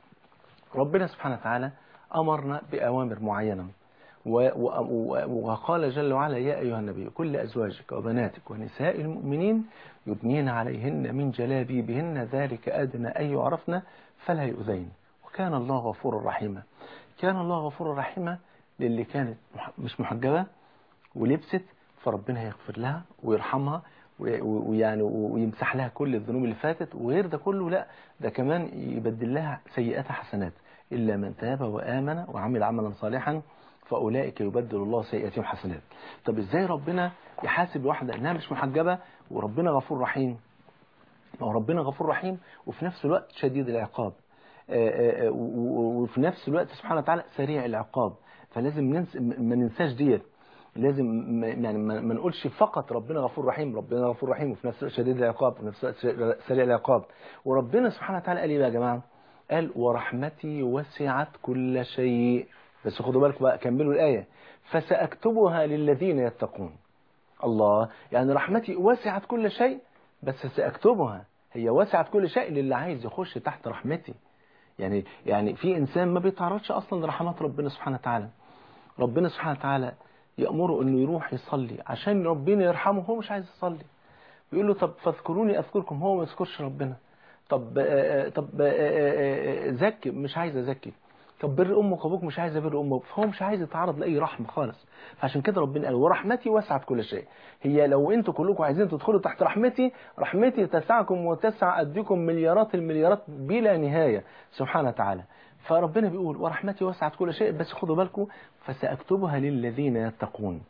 ربنا سبحانه وتعالى أمرنا بأوامر معينة و- و- و- وقال جل وعلا يا أيها النبي كل أزواجك وبناتك ونساء المؤمنين يدنين عليهن من جلابيبهن ذلك أدنى أن يعرفن فلا يؤذين وكان الله غفورا رحيما كان الله غفورا رحيما للي كانت مح- مش محجبة ولبست فربنا يغفر لها ويرحمها و- و- ويعني ويمسح لها كل الذنوب اللي فاتت وغير ده كله لا ده كمان يبدل لها سيئاتها حسنات إلا من تاب وآمن وعمل عملا صالحا فأولئك يبدل الله سيئاتهم حسنات طب إزاي ربنا يحاسب واحدة إنها مش محجبة وربنا غفور رحيم ما هو ربنا غفور رحيم وفي نفس الوقت شديد العقاب آه، آه، آه، و- و- وفي نفس الوقت سبحانه وتعالى سريع العقاب فلازم ننس ما ننساش ديت لازم ما- يعني ما ما نقولش فقط ربنا غفور رحيم ربنا غفور رحيم وفي نفس الوقت شديد العقاب وفي نفس الوقت سريع العقاب وربنا سبحانه وتعالى قال ايه بقى يا جماعه قال ورحمتي وسعت كل شيء بس خدوا بالكم بقى كملوا الايه فساكتبها للذين يتقون الله يعني رحمتي وسعت كل شيء بس سأكتبها هي وسعت كل شيء للي عايز يخش تحت رحمتي يعني يعني في إنسان ما بيتعرضش أصلا لرحمات ربنا سبحانه وتعالى ربنا سبحانه وتعالى يأمره أنه يروح يصلي عشان ربنا يرحمه هو مش عايز يصلي بيقول له طب فاذكروني أذكركم هو ما يذكرش ربنا طب آه، آه، طب آه، آه، آه، زكي مش عايز أزكي طب بر امك وابوك مش عايز ابر امك فهو مش عايز يتعرض لاي رحمه خالص فعشان كده ربنا قال ورحمتي وسعت كل شيء هي لو انتوا كلكم عايزين تدخلوا تحت رحمتي رحمتي تسعكم وتسع اديكم مليارات المليارات بلا نهايه سبحانه وتعالى فربنا بيقول ورحمتي وسعت كل شيء بس خدوا بالكم فساكتبها للذين يتقون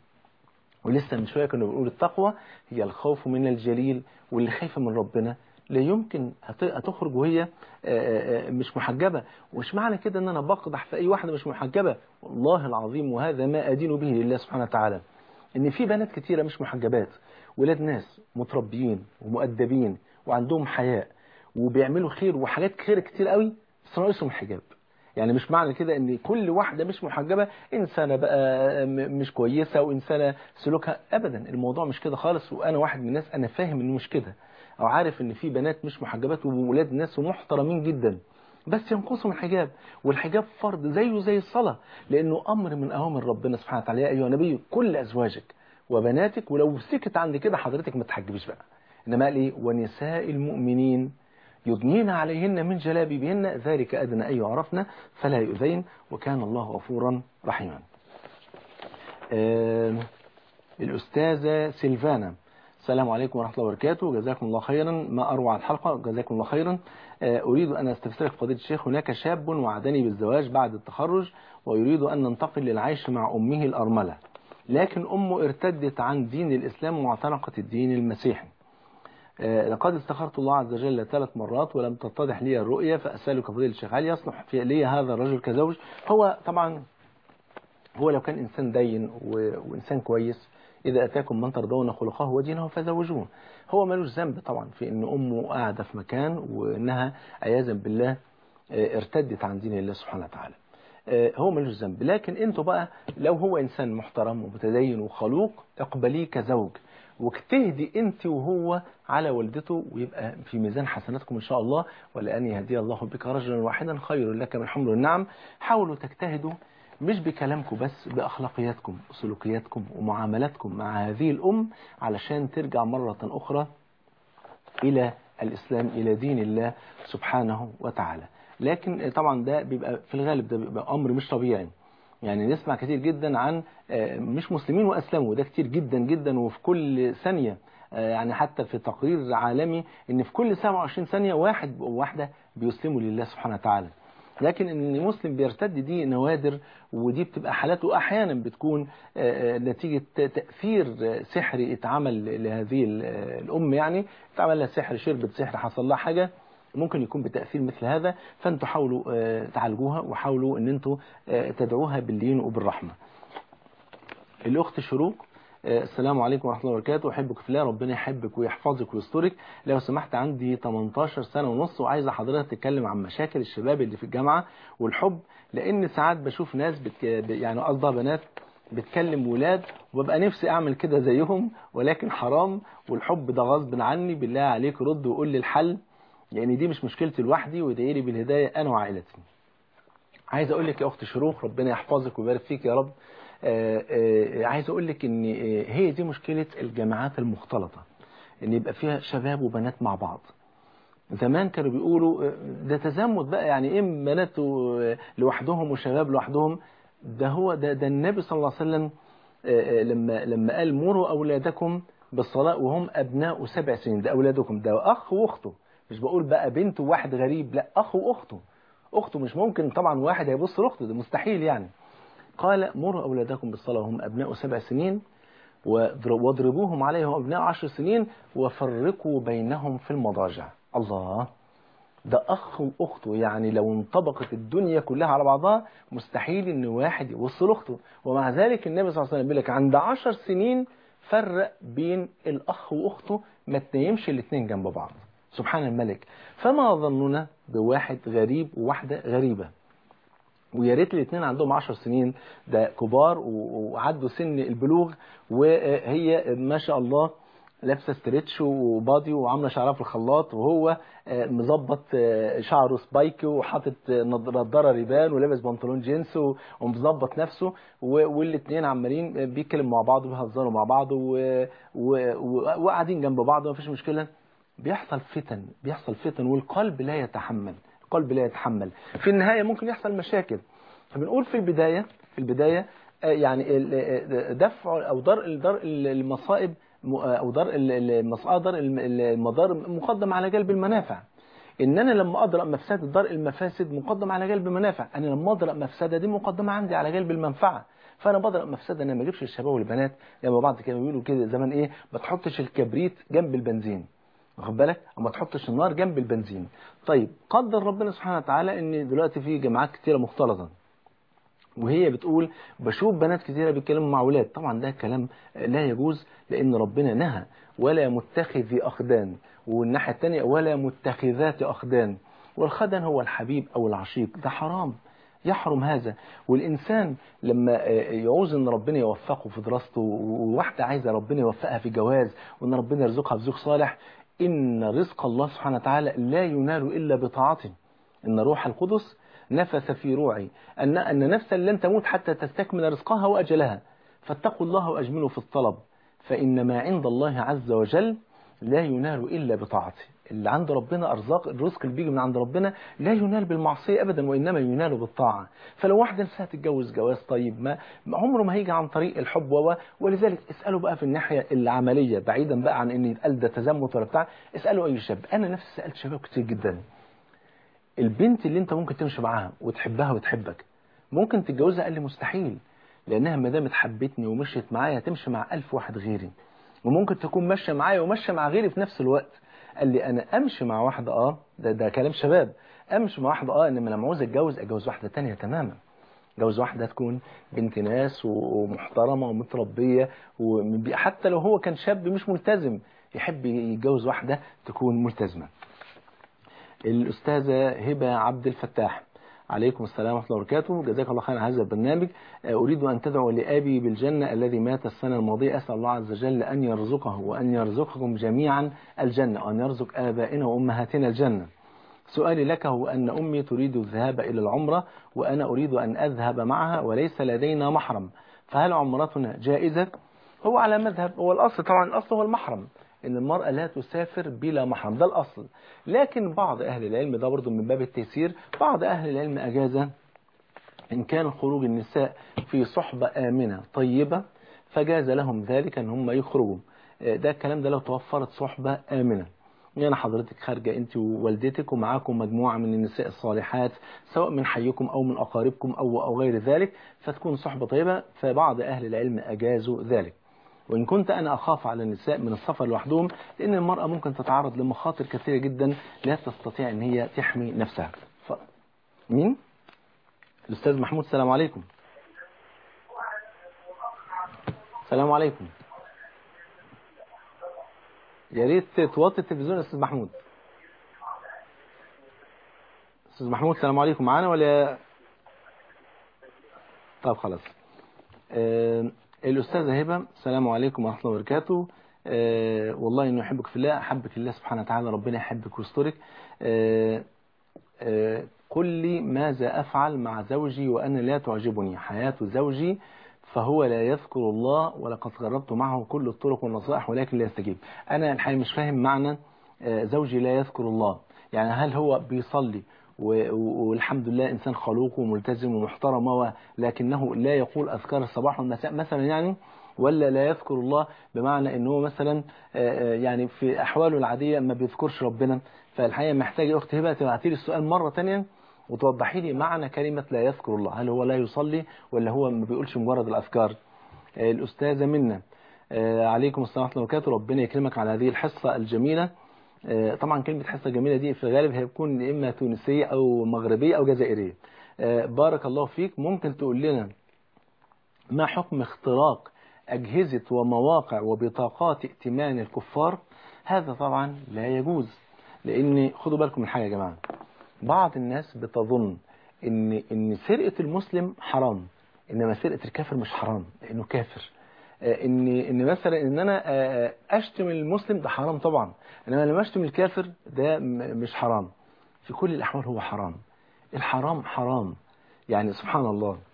ولسه من شويه كنا بنقول التقوى هي الخوف من الجليل واللي خايفه من ربنا لا يمكن هت- هتخرج وهي آه، آه، آه، مش محجبه ومش معنى كده ان انا بقدح في اي واحده مش محجبه والله العظيم وهذا ما ادين به لله سبحانه وتعالى ان في بنات كتيره مش محجبات ولاد ناس متربيين ومؤدبين وعندهم حياء وبيعملوا خير وحاجات خير كتير قوي بس ناقصهم الحجاب يعني مش معنى كده ان كل واحدة مش محجبة انسانة بقى م- مش كويسة وانسانة سلوكها ابدا الموضوع مش كده خالص وانا واحد من الناس انا فاهم انه مش كده او عارف ان في بنات مش محجبات وولاد ناس ومحترمين جدا بس ينقصهم الحجاب والحجاب فرض زيه زي الصلاة لانه امر من اوامر ربنا سبحانه وتعالى يا ايها النبي كل ازواجك وبناتك ولو سكت عند كده حضرتك ما تحجبيش بقى انما قال ايه ونساء المؤمنين يدنين عليهن من جلابيبهن ذلك أدنى أن يعرفن فلا يؤذين وكان الله غفورا رحيما آه الأستاذة سيلفانا السلام عليكم ورحمة الله وبركاته جزاكم الله خيرا ما أروع الحلقة جزاكم الله خيرا آه أريد أن أستفسرك فضيلة الشيخ هناك شاب وعدني بالزواج بعد التخرج ويريد أن ننتقل للعيش مع أمه الأرملة لكن أمه ارتدت عن دين الإسلام واعتنقت الدين المسيحي آه، لقد استخرت الله عز وجل ثلاث مرات ولم تتضح لي الرؤية فأسألك فضيلة الشيخ هل يصلح في لي هذا الرجل كزوج هو طبعا هو لو كان إنسان دين و- وإنسان كويس إذا أتاكم من ترضون خلقه ودينه فزوجوه هو ملوش ذنب طبعا في إن أمه قاعدة في مكان وإنها عياذا بالله آه، ارتدت عن دين الله سبحانه وتعالى آه، هو ملوش ذنب لكن انتوا بقى لو هو انسان محترم ومتدين وخلوق اقبليه كزوج واجتهدي انت وهو على والدته ويبقى في ميزان حسناتكم ان شاء الله ولان يهدي الله بك رجلا واحدا خير لك من حمر النعم حاولوا تجتهدوا مش بكلامكم بس بأخلاقياتكم وسلوكياتكم ومعاملاتكم مع هذه الأم علشان ترجع مرة أخرى إلى الإسلام إلى دين الله سبحانه وتعالى لكن طبعا ده بيبقى في الغالب ده بيبقى أمر مش طبيعي يعني نسمع كتير جدا عن آه، مش مسلمين وأسلموا ده كتير جدا جدا وفي كل ثانية آه، يعني حتى في تقرير عالمي ان في كل 27 ثانية واحد او واحدة بيسلموا لله سبحانه وتعالى لكن ان مسلم بيرتد دي نوادر ودي بتبقى حالات واحيانا بتكون آه، آه، نتيجة تأثير آه، سحري اتعمل لهذه ال- آه، الام يعني اتعمل لها سحر شربت سحر حصل لها حاجة ممكن يكون بتأثير مثل هذا فانتوا حاولوا آه، تعالجوها وحاولوا ان انتوا آه، تدعوها باللين وبالرحمة الأخت شروق آه، السلام عليكم ورحمة الله وبركاته أحبك في الله ربنا يحبك ويحفظك ويسترك لو سمحت عندي 18 سنة ونص وعايزة حضرتك تتكلم عن مشاكل الشباب اللي في الجامعة والحب لأن ساعات بشوف ناس بتك... يعني قصدها بنات بتكلم ولاد وببقى نفسي أعمل كده زيهم ولكن حرام والحب ده غصب عني بالله عليك رد وقول لي الحل لأن دي مش مشكلتي لوحدي وادعي لي بالهداية أنا وعائلتي عايز اقول لك يا اخت شروق ربنا يحفظك ويبارك فيك يا رب آه، آه، عايز اقول لك ان آه، هي دي مشكله الجامعات المختلطه ان يبقى فيها شباب وبنات مع بعض زمان كانوا بيقولوا آه، ده تزمت بقى يعني ايه بنات و- لوحدهم وشباب لوحدهم ده هو ده ده النبي صلى الله عليه وسلم آه، آه، لما لما قال مروا اولادكم بالصلاه وهم ابناء سبع سنين ده اولادكم ده اخ واخته مش بقول بقى بنت وواحد غريب لا اخ واخته اخته مش ممكن طبعا واحد هيبص لاخته ده مستحيل يعني قال مروا اولادكم بالصلاه وهم ابناء سبع سنين واضرب- واضربوهم عليه وهم ابناء عشر سنين وفرقوا بينهم في المضاجع الله ده اخ واخته يعني لو انطبقت الدنيا كلها على بعضها مستحيل ان واحد يوصل اخته ومع ذلك النبي صلى الله عليه وسلم بيقول لك عند عشر سنين فرق بين الاخ واخته ما تنيمش الاثنين جنب بعض سبحان الملك فما ظننا بواحد غريب وواحده غريبه ويا ريت الاثنين عندهم 10 سنين ده كبار و- وعدوا سن البلوغ وهي ما شاء الله لابسه ستريتش وبادي وعامله شعرها في الخلاط وهو آه، مظبط آه، شعره سبايك وحاطط آه، نض- نضاره ريبان ولابس بنطلون جينز و- ومظبط نفسه والاثنين عمالين آه، بيتكلموا مع بعض وبيهزروا مع بعض و- و- و- وقاعدين جنب بعض ومفيش مشكله بيحصل فتن بيحصل فتن والقلب لا يتحمل القلب لا يتحمل في النهاية ممكن يحصل مشاكل فبنقول في البداية في البداية آه، يعني ال- آه، دفع أو درء درء المصائب م- آه، أو درء المصادر المضار مقدم على جلب المنافع ان انا لما اضرب مفسده درء المفاسد مقدم على جلب منافع انا لما اضرب مفسده دي مقدمه عندي على جلب المنفعه فانا بضرب مفسده انا ما اجيبش الشباب والبنات لما بعض كانوا بيقولوا كده زمان ايه ما تحطش الكبريت جنب البنزين واخد بالك اما تحطش النار جنب البنزين طيب قدر ربنا سبحانه وتعالى ان دلوقتي في جامعات كتيره مختلطه وهي بتقول بشوف بنات كتيرة بيتكلموا مع أولاد طبعا ده كلام لا يجوز لأن ربنا نهى ولا متخذي أخدان والناحية الثانية ولا متخذات أخدان والخدن هو الحبيب أو العشيق ده حرام يحرم هذا والإنسان لما يعوز أن ربنا يوفقه في دراسته وواحدة عايزة ربنا يوفقها في جواز وأن ربنا يرزقها بزوج صالح إن رزق الله سبحانه وتعالى لا ينال إلا بطاعته إن روح القدس نفث في روعي أن أن نفسا لن تموت حتى تستكمل رزقها وأجلها فاتقوا الله وأجملوا في الطلب فإن ما عند الله عز وجل لا ينال إلا بطاعته اللي عند ربنا أرزاق الرزق اللي بيجي من عند ربنا لا ينال بالمعصية أبدا وإنما ينال بالطاعة فلو واحدة نفسها تتجوز جواز طيب ما ما عمره ما هيجي عن طريق الحب و ولذلك اسألوا بقى في الناحية العملية بعيدا بقى عن إن يتقال ده تزمت ولا بتاع اسألوا أي شاب أنا نفسي سألت شباب كتير جدا البنت اللي انت ممكن تمشي معاها وتحبها وتحبك ممكن تتجوزها قال لي مستحيل لانها ما دامت حبتني ومشيت معايا هتمشي مع ألف واحد غيري وممكن تكون ماشيه معايا وماشيه مع غيري في نفس الوقت قال لي انا امشي مع واحده اه ده ده كلام شباب امشي مع واحده اه انما لما عاوز اتجوز اتجوز واحده تانية تماما جوز واحده تكون بنت ناس ومحترمه ومتربيه وحتى لو هو كان شاب مش ملتزم يحب يتجوز واحده تكون ملتزمه الأستاذة هبة عبد الفتاح عليكم السلام ورحمة الله وبركاته جزاك الله خير على هذا البرنامج أريد أن تدعو لأبي بالجنة الذي مات السنة الماضية أسأل الله عز وجل أن يرزقه وأن يرزقكم جميعا الجنة وأن يرزق آبائنا وأمهاتنا الجنة سؤالي لك هو أن أمي تريد الذهاب إلى العمرة وأنا أريد أن أذهب معها وليس لدينا محرم فهل عمرتنا جائزة؟ هو على مذهب هو الأصل طبعا الأصل هو المحرم ان المرأة لا تسافر بلا محرم ده الأصل لكن بعض أهل العلم ده برضو من باب التيسير بعض أهل العلم أجاز إن كان خروج النساء في صحبة آمنة طيبة فجاز لهم ذلك أن هم يخرجوا ده الكلام ده لو توفرت صحبة آمنة يعني حضرتك خارجة أنت ووالدتك ومعاكم مجموعة من النساء الصالحات سواء من حيكم أو من أقاربكم أو, أو غير ذلك فتكون صحبة طيبة فبعض أهل العلم أجازوا ذلك وإن كنت أنا أخاف على النساء من السفر لوحدهم لأن المرأة ممكن تتعرض لمخاطر كثيرة جدا لا تستطيع أن هي تحمي نفسها ف... مين؟ الأستاذ محمود السلام عليكم السلام عليكم يا ريت توطي التلفزيون يا أستاذ محمود أستاذ محمود السلام عليكم معانا ولا طب خلاص آه الأستاذة هبة السلام عليكم ورحمة الله وبركاته أه والله إنه يحبك في الله أحبك الله سبحانه وتعالى ربنا يحبك ويسترك أه أه قل لي ماذا أفعل مع زوجي وأنا لا تعجبني حياة زوجي فهو لا يذكر الله ولقد جربت معه كل الطرق والنصائح ولكن لا يستجيب أنا الحقيقة مش فاهم معنى زوجي لا يذكر الله يعني هل هو بيصلي والحمد لله إنسان خلوق وملتزم ومحترم ولكنه لا يقول أذكار الصباح والمساء مثلا يعني ولا لا يذكر الله بمعنى أنه مثلا يعني في أحواله العادية ما بيذكرش ربنا فالحقيقة محتاج يا أختي هبة تبعتي لي السؤال مرة تانية وتوضحي لي معنى كلمة لا يذكر الله هل هو لا يصلي ولا هو ما بيقولش مجرد الأذكار الأستاذة منا عليكم السلام ورحمة الله وبركاته ربنا يكرمك على هذه الحصة الجميلة طبعا كلمة حصة جميلة دي في الغالب هيكون إما تونسية أو مغربية أو جزائرية بارك الله فيك ممكن تقول لنا ما حكم اختراق أجهزة ومواقع وبطاقات ائتمان الكفار هذا طبعا لا يجوز لأن خدوا بالكم من حاجة يا جماعة بعض الناس بتظن إن إن سرقة المسلم حرام إنما سرقة الكافر مش حرام لأنه كافر ان ان مثلا ان انا اشتم المسلم ده حرام طبعا انما لما اشتم الكافر ده مش حرام في كل الاحوال هو حرام الحرام حرام يعني سبحان الله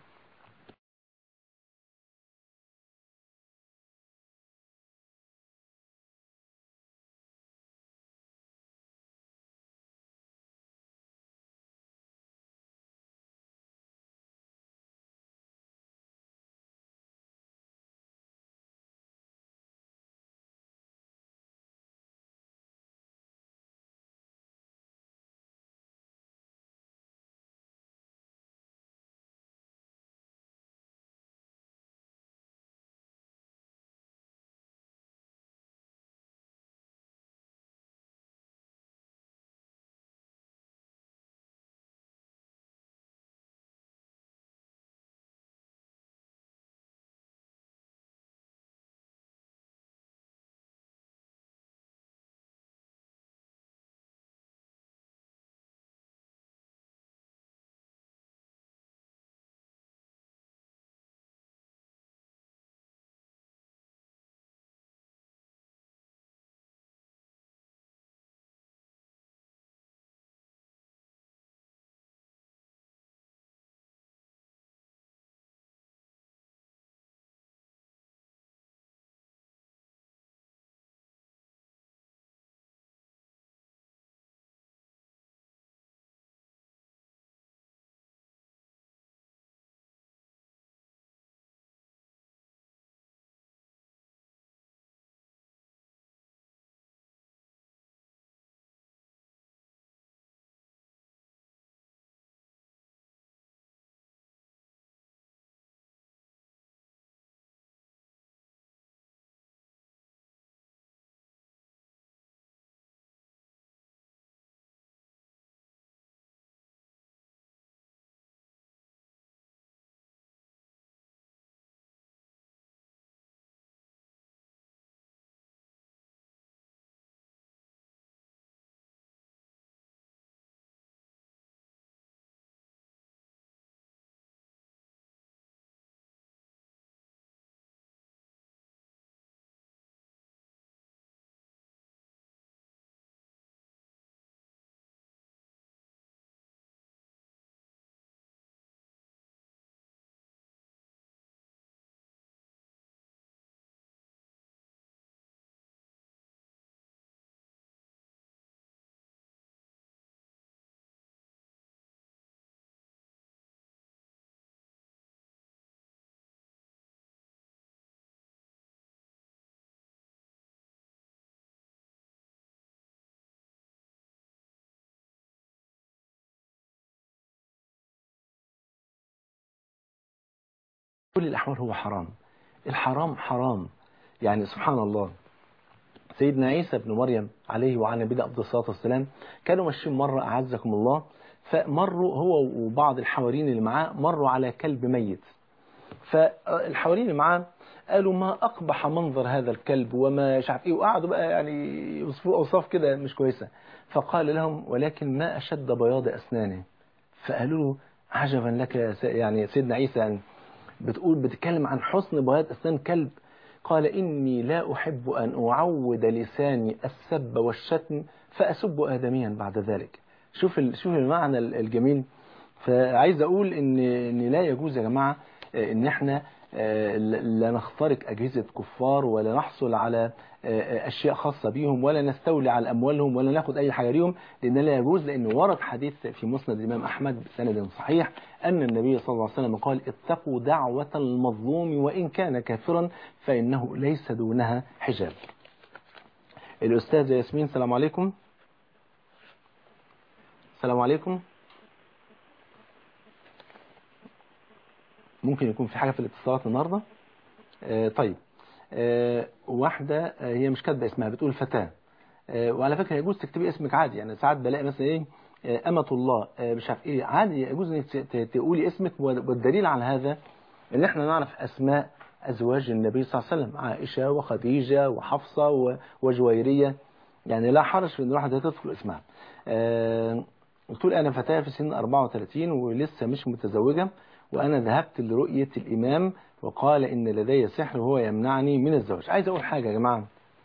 كل الأحوال هو حرام الحرام حرام يعني سبحان الله سيدنا عيسى بن مريم عليه وعلى نبينا أفضل الصلاة والسلام كانوا ماشيين مرة أعزكم الله فمروا هو وبعض الحواريين اللي معاه مروا على كلب ميت فالحواريين اللي معاه قالوا ما أقبح منظر هذا الكلب وما مش عارف إيه وقعدوا بقى يعني يوصفوا أوصاف كده مش كويسة فقال لهم ولكن ما أشد بياض أسنانه فقالوا له عجبا لك يا س- يعني سيدنا عيسى يعني بتقول بتتكلم عن حسن بياض أسنان كلب قال إني لا أحب أن أعود لساني السب والشتم فأسب آدميا بعد ذلك شوف ال- شوف المعنى ال- الجميل فعايز أقول إن إن لا يجوز يا جماعة آه، إن إحنا آه، لا نخترق أجهزة كفار ولا نحصل على آه، أشياء خاصة بيهم ولا نستولي على أموالهم ولا ناخد أي حاجة ليهم لأن لا يجوز لأن ورد حديث في مسند الإمام أحمد بسند صحيح أن النبي صلى الله عليه وسلم قال اتقوا دعوة المظلوم وإن كان كافرا فإنه ليس دونها حجاب الأستاذة ياسمين السلام عليكم السلام عليكم ممكن يكون في حاجة في الاتصالات النهاردة آه طيب آه واحدة آه هي مش كاتبة اسمها بتقول فتاة آه وعلى فكرة يجوز تكتبي اسمك عادي يعني ساعات بلاقي مثلا ايه آه أمة الله آه مش عارف ايه عادي يجوز انك ت- ت- تقولي اسمك والدليل على هذا ان احنا نعرف اسماء ازواج النبي صلى الله عليه وسلم عائشة وخديجة وحفصة و- وجويرية يعني لا حرج في ان الواحدة تدخل اسمها آه بتقول انا فتاة في سن 34 ولسه مش متزوجة وأنا ذهبت لرؤية الإمام وقال إن لدي سحر وهو يمنعني من الزواج عايز أقول حاجة يا جماعة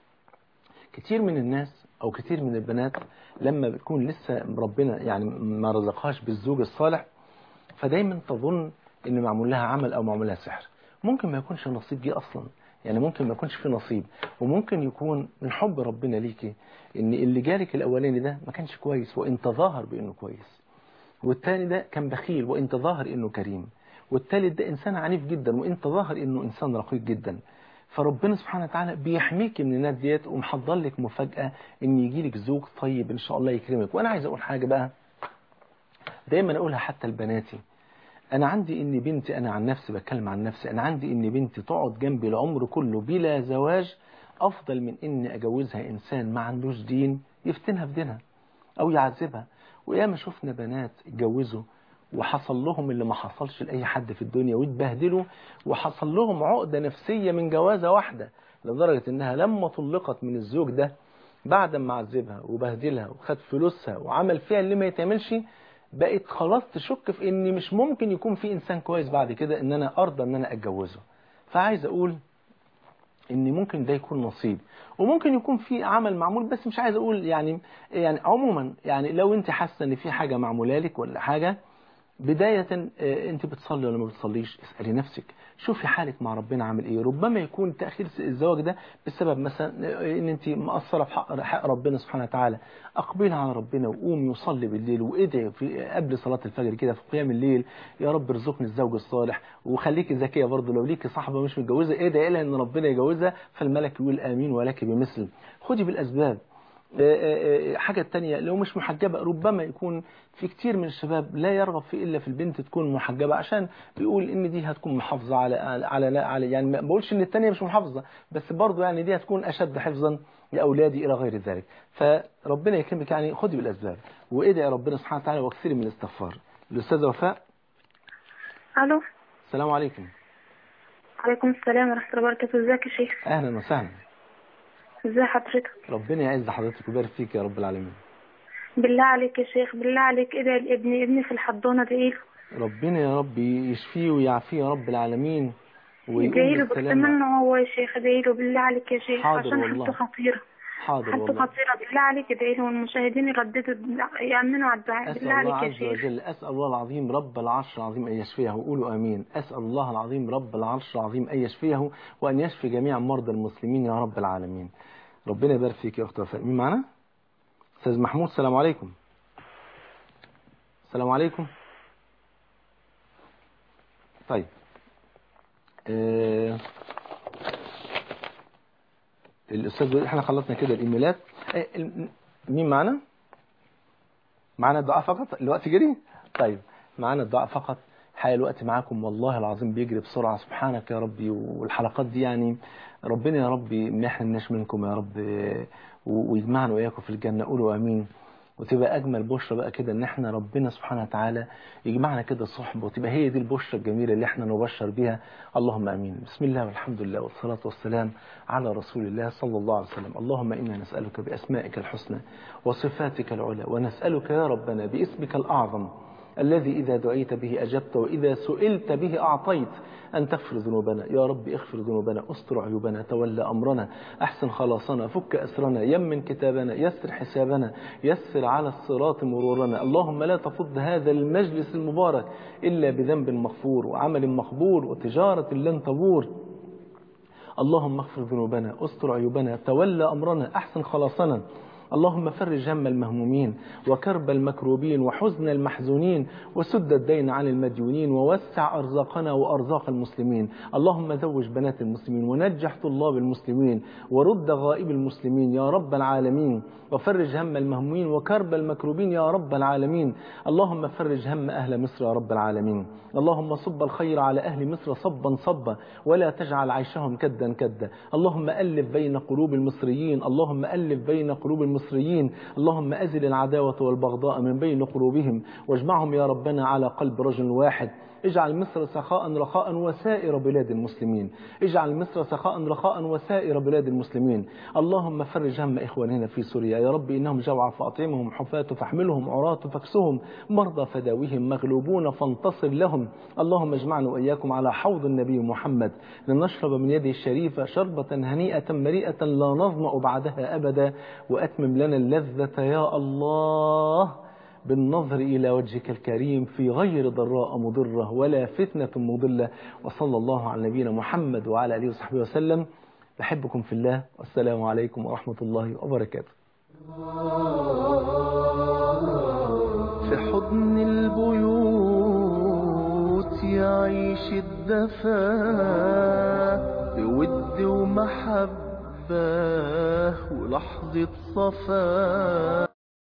كتير من الناس أو كتير من البنات لما بتكون لسه ربنا يعني ما رزقهاش بالزوج الصالح فدايما تظن إن معمول لها عمل أو معمول لها سحر ممكن ما يكونش النصيب دي أصلا يعني ممكن ما يكونش في نصيب وممكن يكون من حب ربنا ليكي إن اللي جالك الأولاني ده ما كانش كويس وإن تظاهر بإنه كويس والتاني ده كان بخيل وإن تظاهر إنه كريم والتالت ده إنسان عنيف جدا وإن تظاهر إنه إنسان رقيق جدا فربنا سبحانه وتعالى بيحميك من الناس ديت ومحضر لك مفاجأة إن يجي لك زوج طيب إن شاء الله يكرمك وأنا عايز أقول حاجة بقى دايما أقولها حتى لبناتي أنا عندي إن بنتي أنا عن نفسي بتكلم عن نفسي أنا عندي إن بنتي تقعد جنبي العمر كله بلا زواج أفضل من إني أجوزها إنسان ما عندوش دين يفتنها في دينها أو يعذبها وياما شفنا بنات اتجوزوا وحصل لهم اللي ما حصلش لأي حد في الدنيا واتبهدلوا وحصل لهم عقدة نفسية من جوازة واحدة لدرجة إنها لما طلقت من الزوج ده بعد ما عذبها وبهدلها وخد فلوسها وعمل فيها اللي ما يتعملش بقت خلاص تشك في ان مش ممكن يكون في انسان كويس بعد كده ان انا ارضى ان انا اتجوزه فعايز اقول ان ممكن ده يكون نصيب وممكن يكون في عمل معمول بس مش عايز اقول يعني يعني عموما يعني لو انت حاسه ان في حاجه معموله لك ولا حاجه بداية آه، انت بتصلي ولا ما بتصليش اسألي نفسك شوفي حالك مع ربنا عامل ايه ربما يكون تأخير الزواج ده بسبب مثلا آه، ان انت مقصرة في حق, حق ربنا سبحانه وتعالى اقبلي على ربنا وقومي وصلي بالليل وادعي في قبل صلاة الفجر كده في قيام الليل يا رب ارزقني الزوج الصالح وخليكي ذكية برضه لو ليكي صاحبة مش متجوزة ادعي لها ان ربنا يجوزها فالملك يقول امين ولك بمثل خدي بالاسباب حاجة تانية لو مش محجبة ربما يكون في كتير من الشباب لا يرغب في إلا في البنت تكون محجبة عشان بيقول إن دي هتكون محافظة على على لا على يعني ما بقولش إن التانية مش محافظة بس برضه يعني دي هتكون أشد حفظا لأولادي إلى غير ذلك فربنا يكرمك يعني خدي بالأسباب وادعي ربنا سبحانه وتعالى واكثري من الاستغفار الأستاذة وفاء الو السلام عليكم عليكم السلام ورحمه الله وبركاته ازيك يا شيخ أهلا وسهلا ازي حضرتك ربنا يعز حضرتك ويبارك فيك يا رب العالمين بالله عليك يا شيخ بالله عليك ادعي لابني ابني في الحضانه ادعي له ربنا يا رب يشفيه ويعافيه يا رب العالمين ادعي ويقوم له بالسلامة بأتمنى هو يا شيخ ادعي له بالله عليك يا شيخ حاضر عشان والله. حالته خطيره حاضر حالته والله خطيره بالله عليك ادعي له والمشاهدين يرددوا يامنوا على الدعاء أسأل بالله الله عليك يا عز شيخ وجل أسأل الله العظيم رب العرش العظيم أن يشفيه قولوا آمين أسأل الله العظيم رب العرش العظيم أن يشفيه وأن يشفي جميع مرضى المسلمين يا رب العالمين ربنا يبارك فيك يا أخت وفاء مين معنا؟ أستاذ محمود السلام عليكم السلام عليكم طيب آه، الأستاذ بيقول احنا خلصنا كده الإيميلات آه، ال- مين معنا؟ معانا الدعاء فقط الوقت جري طيب معانا الدعاء فقط حقيقة الوقت معاكم والله العظيم بيجري بسرعة سبحانك يا ربي والحلقات دي يعني ربنا يا ربي ما يحرمناش منكم يا رب ويجمعنا وإياكم في الجنة قولوا آمين وتبقى أجمل بشرة بقى كده إن إحنا ربنا سبحانه وتعالى يجمعنا كده صحبة وتبقى هي دي البشرة الجميلة اللي إحنا نبشر بيها اللهم آمين بسم الله والحمد لله والصلاة والسلام على رسول الله صلى الله عليه وسلم اللهم إنا نسألك بأسمائك الحسنى وصفاتك العلى ونسألك يا ربنا باسمك الأعظم الذي إذا دعيت به أجبت وإذا سئلت به أعطيت أن تغفر ذنوبنا يا رب اغفر ذنوبنا استر عيوبنا تولى أمرنا أحسن خلاصنا فك أسرنا يمن كتابنا يسر حسابنا يسر على الصراط مرورنا اللهم لا تفض هذا المجلس المبارك إلا بذنب مغفور وعمل مقبول وتجارة لن تبور اللهم اغفر ذنوبنا استر عيوبنا تولى أمرنا أحسن خلاصنا اللهم فرج هم المهمومين وكرب المكروبين وحزن المحزونين وسد الدين عن المديونين ووسع أرزاقنا وأرزاق المسلمين اللهم زوج بنات المسلمين ونجح طلاب المسلمين ورد غائب المسلمين يا رب العالمين وفرج هم المهمومين وكرب المكروبين يا رب العالمين اللهم فرج هم أهل مصر يا رب العالمين اللهم صب الخير على أهل مصر صبا صبا ولا تجعل عيشهم كدا كدا اللهم ألف بين قلوب المصريين اللهم ألف بين قلوب المصريين اللهم أزل العداوة والبغضاء من بين قلوبهم واجمعهم يا ربنا على قلب رجل واحد اجعل مصر سخاء رخاء وسائر بلاد المسلمين اجعل مصر سخاء رخاء وسائر بلاد المسلمين اللهم فرج هم إخواننا في سوريا يا رب إنهم جوع فأطعمهم حفاة فاحملهم عراة فاكسهم مرضى فداويهم مغلوبون فانتصر لهم اللهم اجمعنا وإياكم على حوض النبي محمد لنشرب من يده الشريفة شربة هنيئة مريئة لا نظمأ بعدها أبدا وأتمم لنا اللذة يا الله بالنظر إلى وجهك الكريم في غير ضراء مضرة ولا فتنة مضلة وصلى الله على نبينا محمد وعلى آله وصحبه وسلم بحبكم في الله والسلام عليكم ورحمة الله وبركاته في حضن البيوت يعيش الدفا بود ومحبة ولحظة صفا